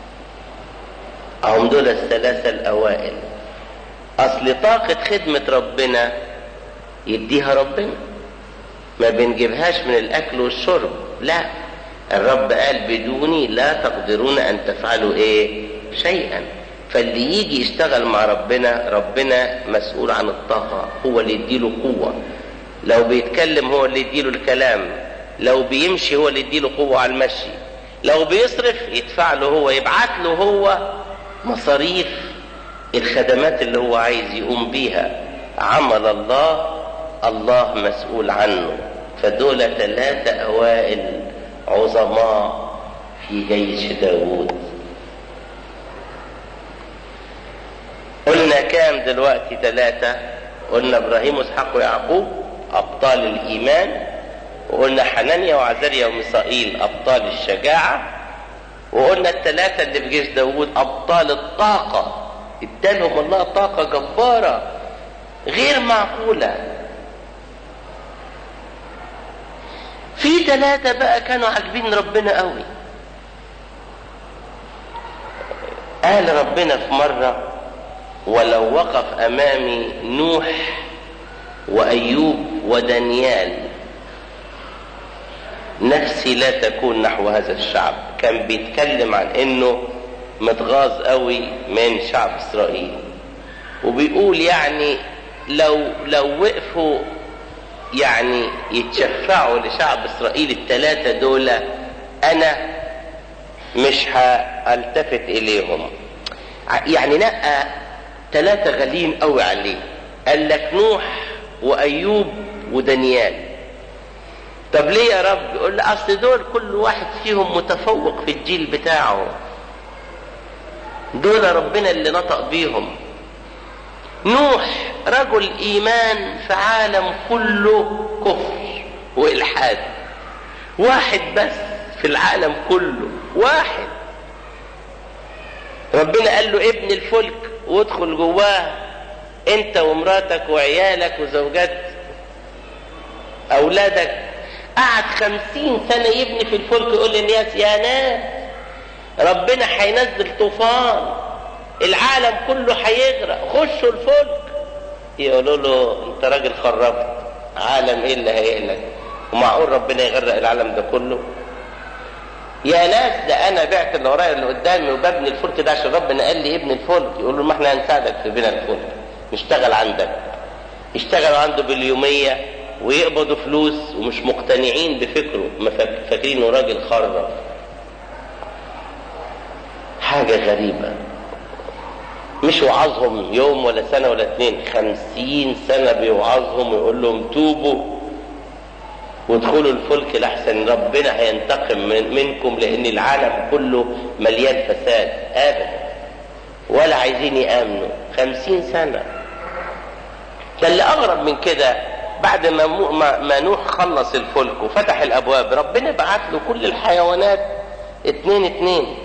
هم دول الثلاثة الاوائل اصل طاقة خدمة ربنا يديها ربنا ما بنجيبهاش من الاكل والشرب لا الرب قال بدوني لا تقدرون ان تفعلوا ايه شيئا فاللي يجي يشتغل مع ربنا ربنا مسؤول عن الطاقة هو اللي يديله قوة لو بيتكلم هو اللي يديله الكلام لو بيمشي هو اللي يديله قوة على المشي لو بيصرف يدفع له هو يبعت له هو مصاريف الخدمات اللي هو عايز يقوم بيها عمل الله الله مسؤول عنه فدول ثلاثة أوائل عظماء في جيش داوود قلنا كام دلوقتي ثلاثة قلنا إبراهيم وإسحاق ويعقوب أبطال الإيمان وقلنا حنانيا وعزريا وميسائيل أبطال الشجاعة وقلنا الثلاثة اللي في جيش داوود أبطال الطاقة ادالهم الله طاقة جبارة غير معقولة في في ثلاثة بقى كانوا عاجبين ربنا قوي قال ربنا في مرة ولو وقف أمامي نوح وأيوب ودانيال نفسي لا تكون نحو هذا الشعب كان بيتكلم عن انه متغاظ قوي من شعب اسرائيل وبيقول يعني لو لو وقفوا يعني يتشفعوا لشعب اسرائيل الثلاثه دول انا مش هالتفت اليهم يعني نقى ثلاثه غاليين قوي عليه قال لك نوح وايوب ودانيال طب ليه يا رب يقول لي اصل دول كل واحد فيهم متفوق في الجيل بتاعه دول ربنا اللي نطق بيهم نوح رجل ايمان في عالم كله كفر والحاد واحد بس في العالم كله واحد ربنا قال له ابن الفلك وادخل جواه انت ومراتك وعيالك وزوجات اولادك قعد خمسين سنة يبني في الفلك يقول للناس يا ناس ربنا هينزل طوفان العالم كله هيغرق خشوا الفلك يقولوا له انت راجل خربت عالم ايه اللي هيهلك ومعقول ربنا يغرق العالم ده كله يا ناس ده انا بعت اللي ورايا اللي قدامي وببني الفلك ده عشان ربنا قال لي ابن الفلك يقول له ما احنا هنساعدك في بناء الفلك نشتغل عندك يشتغلوا عنده باليوميه ويقبضوا فلوس ومش مقتنعين بفكره ما فاكرين انه راجل خرب حاجة غريبة مش وعظهم يوم ولا سنة ولا اتنين خمسين سنة بيوعظهم ويقول لهم توبوا وادخلوا الفلك لحسن ربنا هينتقم من منكم لان العالم كله مليان فساد ابدا ولا عايزين يامنوا خمسين سنة ده اللي اغرب من كده بعد ما, ما, ما نوح خلص الفلك وفتح الابواب ربنا بعت له كل الحيوانات اتنين اتنين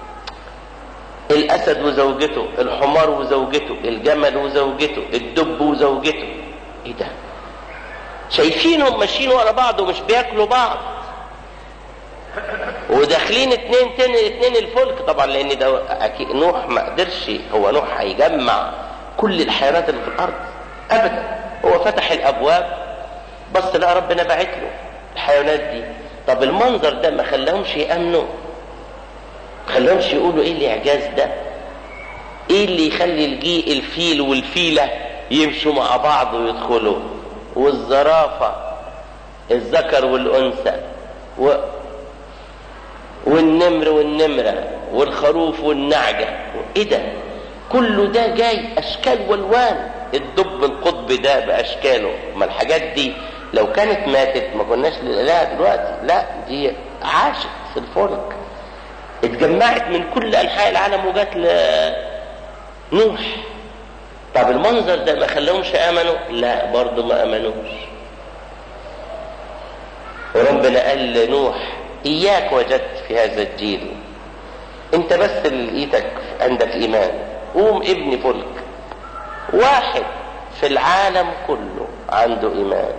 الاسد وزوجته الحمار وزوجته الجمل وزوجته الدب وزوجته ايه ده شايفينهم ماشيين ورا بعض ومش بياكلوا بعض وداخلين اتنين تاني اتنين الفلك طبعا لان ده اكيد نوح ما قدرش هو نوح هيجمع كل الحيوانات اللي في الارض ابدا هو فتح الابواب بص لقى ربنا باعت له الحيوانات دي طب المنظر ده ما خلاهمش يامنوا ما خلاهمش يقولوا ايه الاعجاز ده ايه اللي يخلي الجي الفيل والفيله يمشوا مع بعض ويدخلوا والزرافه الذكر والانثى و... والنمر والنمره والخروف والنعجه ايه ده كله ده جاي اشكال والوان الدب القطب ده باشكاله ما الحاجات دي لو كانت ماتت ما كناش لها دلوقتي لا دي عاشت في الفلك اتجمعت من كل انحاء العالم وجات لنوح طب المنظر ده ما خلاهمش امنوا لا برضه ما امنوش وربنا قال لنوح اياك وجدت في هذا الجيل انت بس اللي لقيتك عندك ايمان قوم ابني فلك واحد في العالم كله عنده ايمان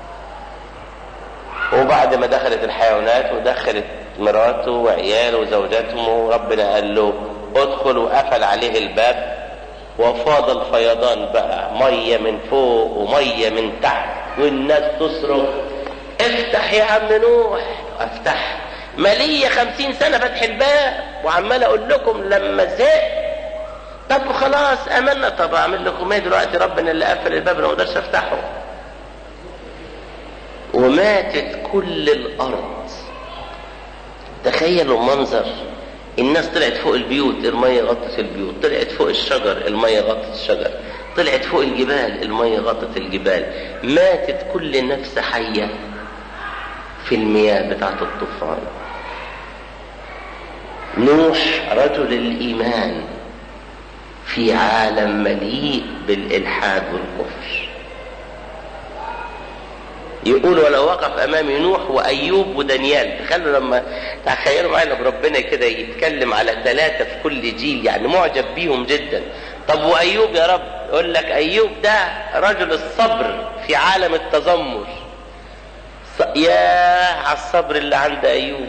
وبعد ما دخلت الحيوانات ودخلت مراته وعياله وزوجاتهم وربنا قال له ادخل وقفل عليه الباب وفاض الفيضان بقى ميه من فوق وميه من تحت والناس تصرخ افتح يا عم نوح افتح مالية خمسين سنة فتح الباب وعمال اقول لكم لما زهقت طب خلاص امنا طب اعمل لكم ايه دلوقتي ربنا اللي قفل الباب انا ما اقدرش افتحه وماتت كل الارض تخيلوا المنظر الناس طلعت فوق البيوت المية غطت البيوت طلعت فوق الشجر المية غطت الشجر طلعت فوق الجبال المية غطت الجبال ماتت كل نفس حية في المياه بتاعت الطوفان نوح رجل الإيمان في عالم مليء بالإلحاد والكفر يقول ولو وقف امامي نوح وايوب ودانيال تخيلوا لما تخيلوا معايا لما ربنا كده يتكلم على ثلاثه في كل جيل يعني معجب بيهم جدا طب وايوب يا رب يقول لك ايوب ده رجل الصبر في عالم التذمر ياه على الصبر اللي عند ايوب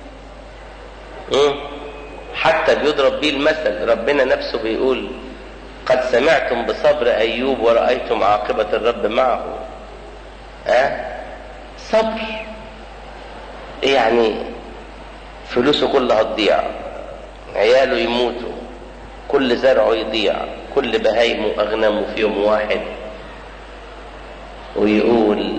حتى بيضرب بيه المثل ربنا نفسه بيقول قد سمعتم بصبر ايوب ورأيتم عاقبة الرب معه أه؟ صبر يعني فلوسه كلها تضيع عياله يموتوا كل زرعه يضيع كل بهايمه اغنمه في يوم واحد ويقول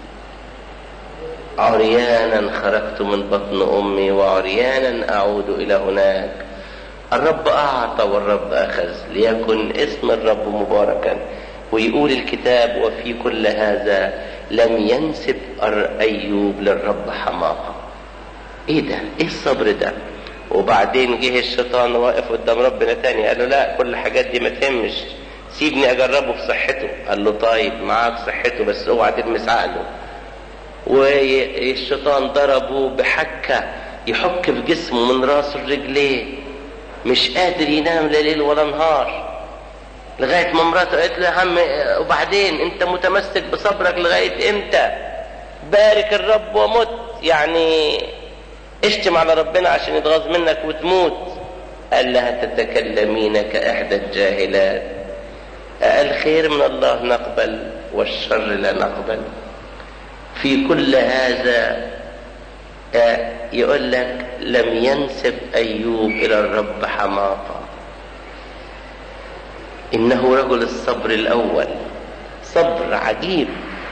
عريانا خرجت من بطن امي وعريانا اعود الى هناك الرب اعطى والرب اخذ ليكن اسم الرب مباركا ويقول الكتاب وفي كل هذا لم ينسب ايوب للرب حماقه ايه ده ايه الصبر ده وبعدين جه الشيطان واقف قدام ربنا تاني قال له لا كل الحاجات دي ما تهمش سيبني اجربه في صحته قال له طيب معاك صحته بس اوعى تلمس عقله والشيطان ضربه بحكة يحك في جسمه من راسه لرجليه مش قادر ينام لا ليل ولا نهار لغاية ما مراته قالت له يا عم وبعدين انت متمسك بصبرك لغاية امتى بارك الرب ومت يعني اشتم على ربنا عشان يتغاظ منك وتموت قال لها تتكلمين كإحدى الجاهلات الخير من الله نقبل والشر لا نقبل في كل هذا يقول لك لم ينسب أيوب إلى الرب حماقة إنه رجل الصبر الأول صبر عجيب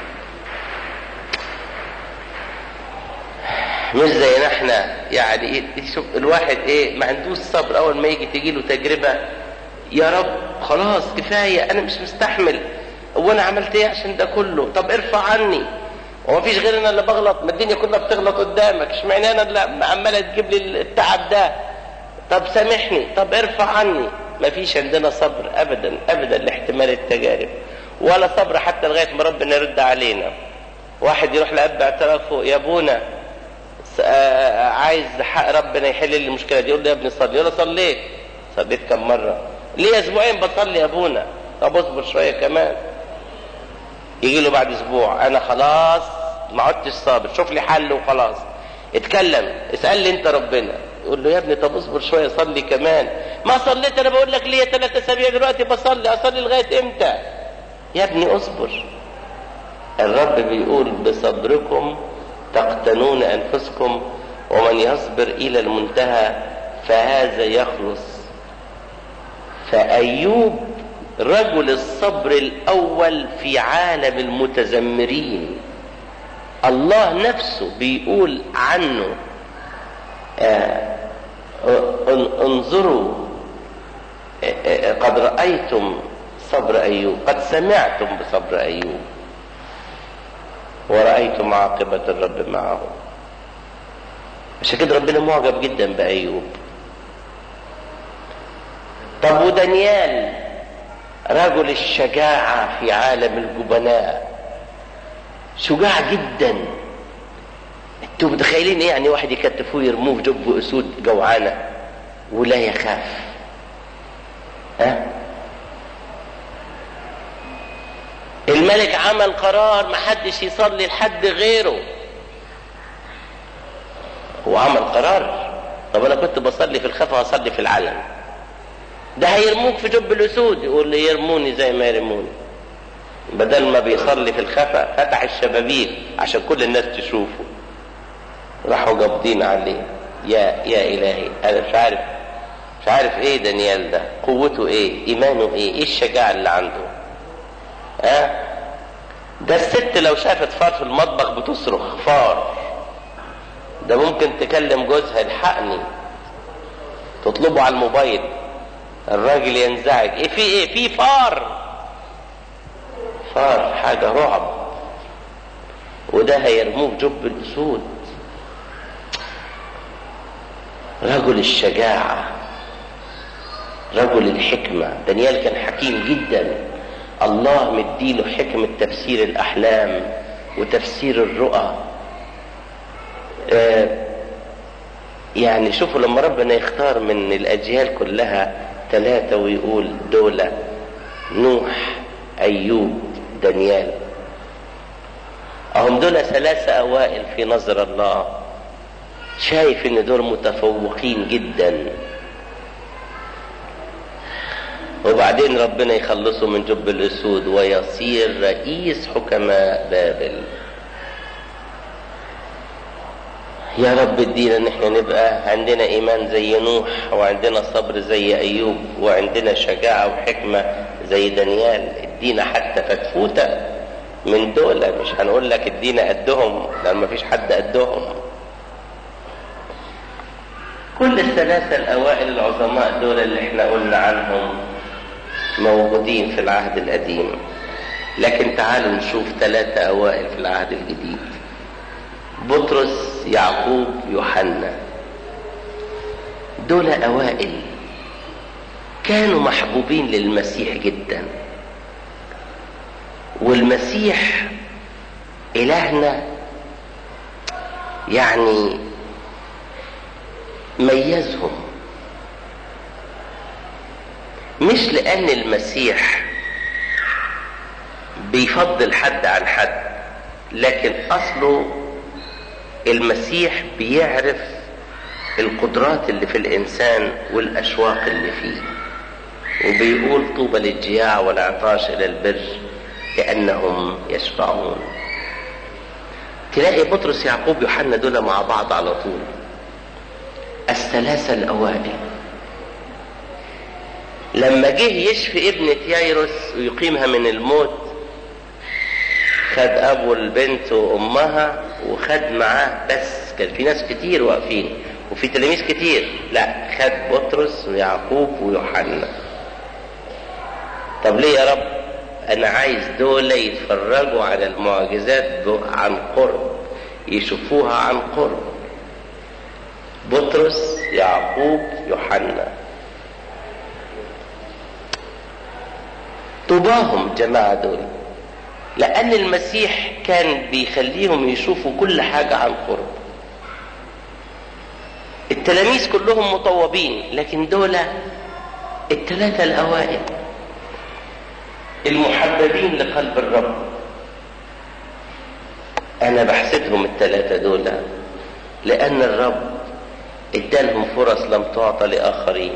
مش زينا احنا يعني شوف الواحد ايه ما عندوش صبر اول ما يجي تجي له تجربه يا رب خلاص كفايه انا مش مستحمل هو انا عملت ايه عشان ده كله طب ارفع عني وما فيش غير انا اللي بغلط ما الدنيا كلها بتغلط قدامك اشمعنى انا اللي عماله تجيب لي التعب ده طب سامحني طب ارفع عني ما فيش عندنا صبر ابدا ابدا لاحتمال التجارب ولا صبر حتى لغايه ما ربنا يرد علينا واحد يروح لاب اعترافه يا ابونا عايز حق ربنا يحل لي المشكله دي يقول له يا ابني صلي يقول له صليت صليت كم مره ليه اسبوعين بصلي يا ابونا طب اصبر شويه كمان يجي له بعد اسبوع انا خلاص ما عدتش صابر شوف لي حل وخلاص اتكلم اسال لي انت ربنا يقول له يا ابني طب اصبر شويه صلي كمان ما صليت انا بقول لك ليا ثلاث اسابيع دلوقتي بصلي اصلي لغايه امتى يا ابني اصبر الرب بيقول بصبركم تقتنون انفسكم ومن يصبر الى المنتهى فهذا يخلص فايوب رجل الصبر الاول في عالم المتذمرين الله نفسه بيقول عنه آه انظروا آه قد رايتم صبر ايوب قد سمعتم بصبر ايوب ورأيتم عاقبة الرب معه عشان كده ربنا معجب جدا بأيوب طب ودانيال رجل الشجاعة في عالم الجبناء شجاع جدا انتوا متخيلين ايه يعني واحد يكتفوه يرموه في جب اسود جوعانة ولا يخاف ها الملك عمل قرار ما حدش يصلي لحد غيره هو عمل قرار طب انا كنت بصلي في الخفا هصلي في العلن ده هيرموك في جب الاسود يقول لي يرموني زي ما يرموني بدل ما بيصلي في الخفا فتح الشبابيك عشان كل الناس تشوفه راحوا قابضين عليه يا يا الهي انا مش عارف مش عارف ايه دانيال ده قوته ايه ايمانه ايه ايه الشجاعه اللي عنده ها ده الست لو شافت فار في المطبخ بتصرخ فار ده ممكن تكلم جوزها الحقني تطلبه على الموبايل الراجل ينزعج ايه في ايه في فار فار حاجة رعب وده هيرموه في جب الاسود رجل الشجاعة رجل الحكمة دانيال كان حكيم جدا الله مديله حكمة تفسير الأحلام وتفسير الرؤى آه يعني شوفوا لما ربنا يختار من الأجيال كلها ثلاثة ويقول دولة نوح أيوب دانيال هم دول ثلاثة أوائل في نظر الله شايف إن دول متفوقين جدا وبعدين ربنا يخلصه من جب الأسود ويصير رئيس حكماء بابل يا رب ادينا ان احنا نبقى عندنا ايمان زي نوح وعندنا صبر زي ايوب وعندنا شجاعة وحكمة زي دانيال ادينا حتى فتفوتة من دول مش هنقول لك ادينا قدهم لان مفيش حد قدهم كل الثلاثة الاوائل العظماء دول اللي احنا قلنا عنهم موجودين في العهد القديم لكن تعالوا نشوف ثلاثة اوائل في العهد الجديد بطرس يعقوب يوحنا دول اوائل كانوا محبوبين للمسيح جدا والمسيح الهنا يعني ميزهم مش لان المسيح بيفضل حد عن حد لكن اصله المسيح بيعرف القدرات اللي في الانسان والاشواق اللي فيه وبيقول طوبى للجياع والعطاش الى البر لانهم يشبعون تلاقي بطرس يعقوب يوحنا دول مع بعض على طول الثلاثه الاوائل لما جه يشفي ابنة يايروس ويقيمها من الموت خد ابو البنت وامها وخد معاه بس كان في ناس كتير واقفين وفي تلاميذ كتير لا خد بطرس ويعقوب ويوحنا طب ليه يا رب انا عايز دول يتفرجوا على المعجزات عن قرب يشوفوها عن قرب بطرس يعقوب يوحنا طوباهم جماعة دول لأن المسيح كان بيخليهم يشوفوا كل حاجة عن قرب التلاميذ كلهم مطوبين لكن دول الثلاثة الأوائل المحببين لقلب الرب أنا بحسدهم الثلاثة دول لأن الرب ادالهم فرص لم تعطى لآخرين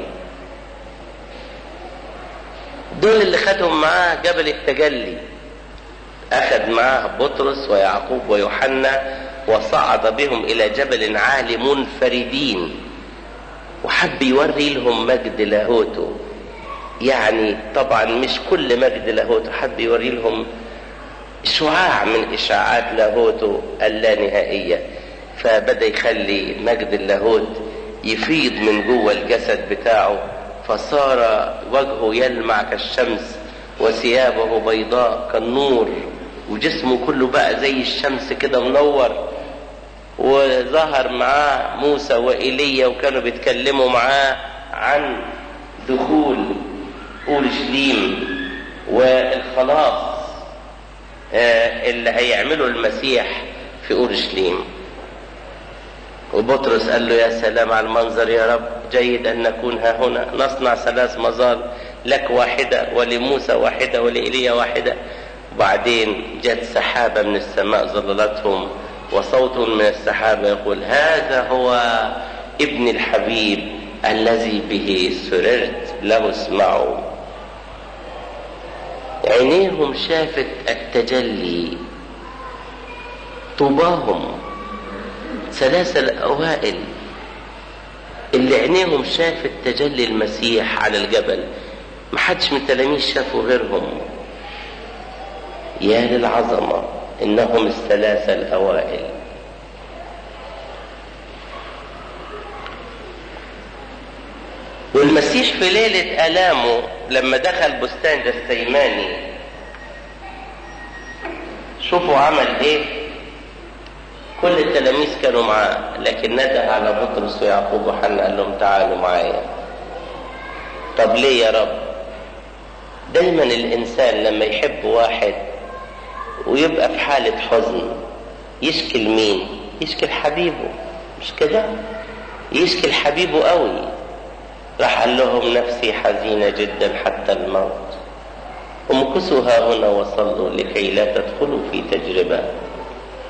دول اللي خدهم معاه جبل التجلي أخذ معاه بطرس ويعقوب ويوحنا وصعد بهم إلى جبل عالي منفردين وحب يوري لهم مجد لاهوته يعني طبعا مش كل مجد لاهوته حب يوري لهم شعاع من إشاعات لاهوته اللانهائية فبدأ يخلي مجد اللاهوت يفيض من جوه الجسد بتاعه فصار وجهه يلمع كالشمس وثيابه بيضاء كالنور وجسمه كله بقى زي الشمس كده منور وظهر معاه موسى وإيليا وكانوا بيتكلموا معاه عن دخول أورشليم والخلاص اللي هيعمله المسيح في أورشليم وبطرس قال له يا سلام على المنظر يا رب جيد أن نكون ها هنا نصنع ثلاث مظال لك واحدة ولموسى واحدة ولإيليا واحدة وبعدين جت سحابة من السماء ظللتهم وصوت من السحابة يقول هذا هو ابن الحبيب الذي به سررت له اسمعوا عينيهم شافت التجلي طوباهم ثلاثة الأوائل اللي عينيهم شافت تجلي المسيح على الجبل محدش من التلاميذ شافوا غيرهم يا للعظمة إنهم الثلاثة الأوائل والمسيح في ليلة آلامه لما دخل بستان جثيماني شوفوا عمل ايه كل التلاميذ كانوا معاه لكن نده على بطرس ويعقوب وحنا قال لهم تعالوا معايا طب ليه يا رب دايما الانسان لما يحب واحد ويبقى في حالة حزن يشكي لمين يشكي لحبيبه مش كده يشكي لحبيبه قوي راح قال لهم نفسي حزينة جدا حتى الموت امكثوا ها هنا وصلوا لكي لا تدخلوا في تجربة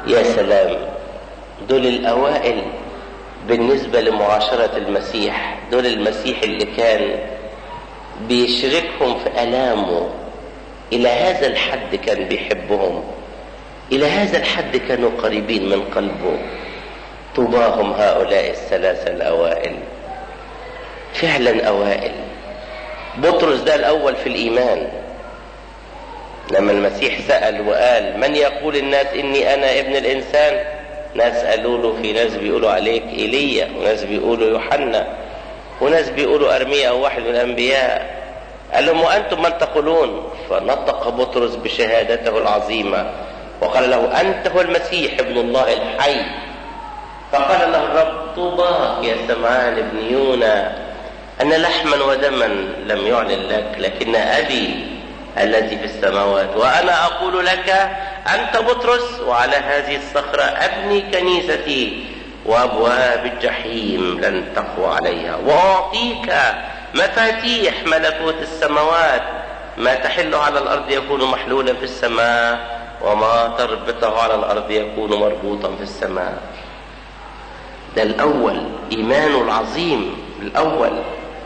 يا سلام دول الأوائل بالنسبة لمعاشرة المسيح دول المسيح اللي كان بيشركهم في ألامه إلى هذا الحد كان بيحبهم إلى هذا الحد كانوا قريبين من قلبه طوباهم هؤلاء الثلاثة الأوائل فعلا أوائل بطرس ده الأول في الإيمان لما المسيح سأل وقال من يقول الناس إني أنا ابن الإنسان ناس قالوا له في ناس بيقولوا عليك ايليا وناس بيقولوا يوحنا وناس بيقولوا ارميا او واحد من الانبياء قال لهم وانتم من تقولون فنطق بطرس بشهادته العظيمه وقال له انت هو المسيح ابن الله الحي فقال له الرب طوباك يا سمعان ابن يونا ان لحما ودما لم يعلن لك لكن ابي الذي في السماوات وانا اقول لك انت بطرس وعلى هذه الصخره ابني كنيستي وابواب الجحيم لن تقوى عليها واعطيك مفاتيح ملكوت السماوات ما تحل على الارض يكون محلولا في السماء وما تربطه على الارض يكون مربوطا في السماء ده الاول ايمانه العظيم الاول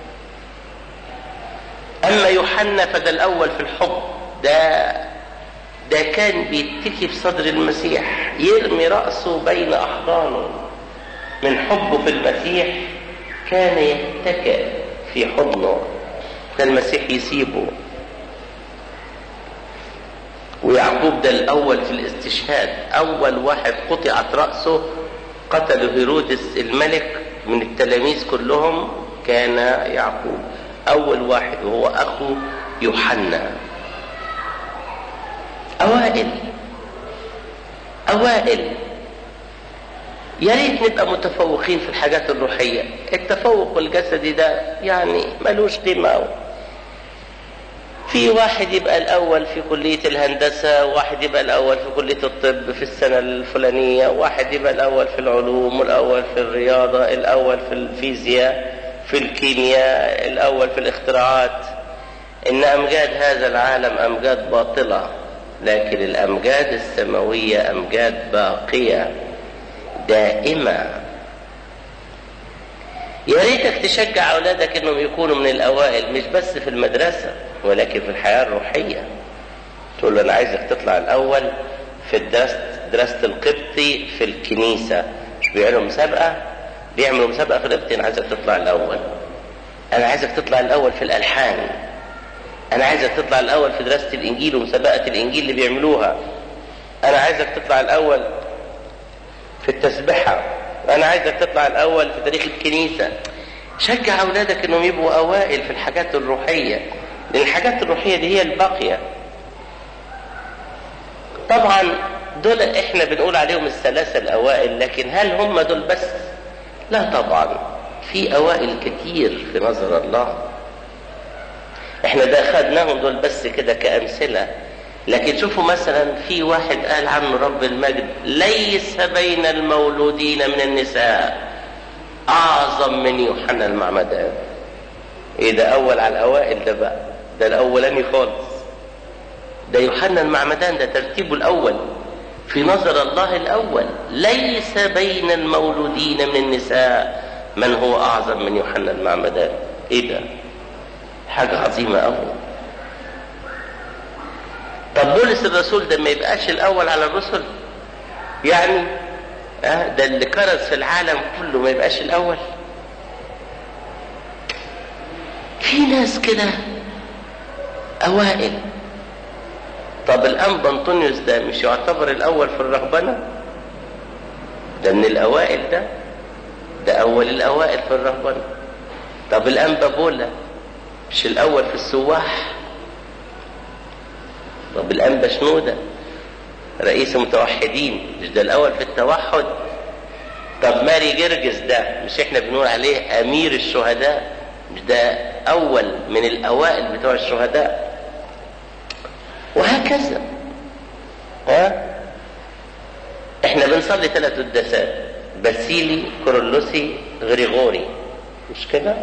اما يوحنا فده الاول في الحب ده ده كان بيتكي في صدر المسيح يرمي راسه بين احضانه من حبه في المسيح كان يتكئ في حضنه كان المسيح يسيبه ويعقوب ده الاول في الاستشهاد اول واحد قطعت راسه قتل هيرودس الملك من التلاميذ كلهم كان يعقوب أول واحد وهو أخو يوحنا أوائل أوائل يا ريت نبقى متفوقين في الحاجات الروحية التفوق الجسدي ده يعني ملوش قيمة في واحد يبقى الأول في كلية الهندسة واحد يبقى الأول في كلية الطب في السنة الفلانية واحد يبقى الأول في العلوم والأول في الرياضة الأول في الفيزياء في الكيمياء الأول في الاختراعات إن أمجاد هذا العالم أمجاد باطلة لكن الأمجاد السماوية أمجاد باقية دائمة يا ريتك تشجع أولادك إنهم يكونوا من الأوائل مش بس في المدرسة ولكن في الحياة الروحية تقول له أنا عايزك تطلع الأول في دراسة دراسة القبطي في الكنيسة مش بيعملوا مسابقة بيعملوا مسابقة في القبطي أنا عايزك تطلع الأول أنا عايزك تطلع الأول في الألحان أنا عايزك تطلع الأول في دراسة الإنجيل ومسابقة الإنجيل اللي بيعملوها أنا عايزك تطلع الأول في التسبحة أنا عايزك تطلع الأول في تاريخ الكنيسة شجع أولادك إنهم يبقوا أوائل في الحاجات الروحية لأن الحاجات الروحية دي هي الباقية طبعا دول احنا بنقول عليهم الثلاثة الأوائل لكن هل هم دول بس؟ لا طبعا في أوائل كتير في نظر الله احنا ده أخذناهم دول بس كده كأمثلة لكن شوفوا مثلا في واحد قال عنه رب المجد ليس بين المولودين من النساء أعظم من يوحنا المعمدان ايه ده أول على الأوائل ده بقى ده الأولاني خالص ده يوحنا المعمدان ده ترتيبه الأول في نظر الله الأول ليس بين المولودين من النساء من هو أعظم من يوحنا المعمدان ايه ده حاجة عظيمة أوي طب بولس الرسول ده ما يبقاش الاول على الرسل يعني آه ده اللي كرز في العالم كله ما يبقاش الاول في ناس كده اوائل طب الانبا انطونيوس ده مش يعتبر الاول في الرهبنه ده من الاوائل ده ده اول الاوائل في الرهبنه طب الانبا بولا مش الاول في السواح طب الأنبا شنودة رئيس المتوحدين مش ده الأول في التوحد طب ماري جرجس ده مش احنا بنقول عليه أمير الشهداء مش ده أول من الأوائل بتوع الشهداء وهكذا ها احنا بنصلي ثلاث قداسات باسيلي كورولوسي غريغوري مش كده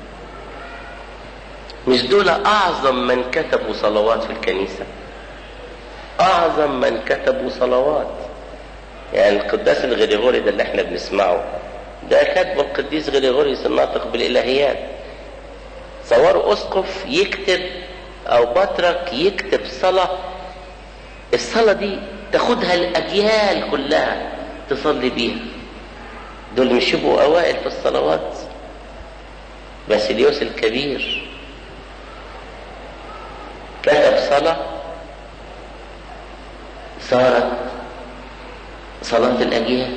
مش دول أعظم من كتبوا صلوات في الكنيسة أعظم من كتبوا صلوات يعني القداس الغريغوري ده اللي احنا بنسمعه ده كاتبه القديس غريغوريوس الناطق بالالهيات صوروا اسقف يكتب او بطرك يكتب صلاه الصلاه دي تاخدها الاجيال كلها تصلي بيها دول مش يبقوا اوائل في الصلوات باسيليوس الكبير كتب صلاه صارت صلاه الاجيال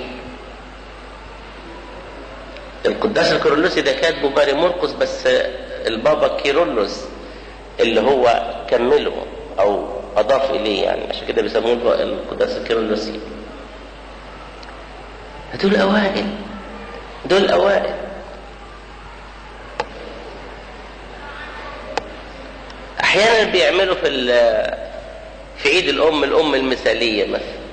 القداس الكيرلسي ده كاتبه ماري مرقس بس البابا كيرلس اللي هو كمله او اضاف اليه يعني عشان كده بيسموه القداس الكيرلسي دول اوائل دول اوائل احيانا بيعملوا في في عيد الام الام المثاليه مثلا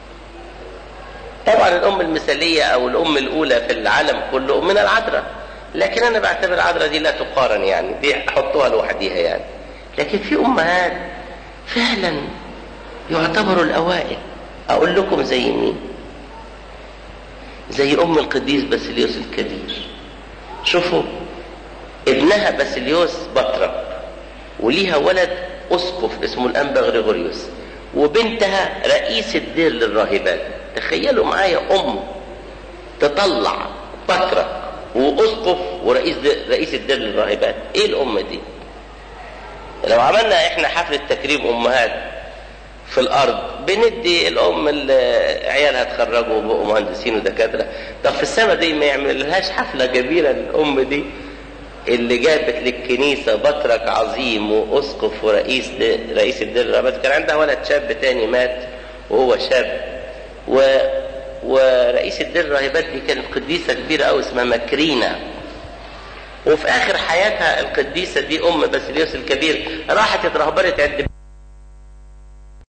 طبعا الام المثاليه او الام الاولى في العالم كله من العذراء لكن انا بعتبر العذراء دي لا تقارن يعني دي حطوها لوحديها يعني لكن في امهات فعلا يعتبروا الاوائل اقول لكم زي مين زي ام القديس باسيليوس الكبير شوفوا ابنها باسيليوس بطرك وليها ولد اسقف اسمه الانبا غريغوريوس وبنتها رئيس الدير للراهبات تخيلوا معايا ام تطلع بطرك واسقف ورئيس رئيس الدير للراهبات ايه الام دي لو عملنا احنا حفله تكريم امهات في الارض بندي الام اللي عيالها اتخرجوا وبقوا مهندسين ودكاتره طب في السنه دي ما يعملهاش حفله كبيره للام دي اللي جابت للكنيسه بطرك عظيم واسقف ورئيس رئيس الدير الرهبات كان عندها ولد شاب تاني مات وهو شاب و ورئيس الدير الراهبات دي كانت قديسه كبيره قوي اسمها مكرينا وفي اخر حياتها القديسه دي ام باسيليوس الكبير راحت اترهبرت عند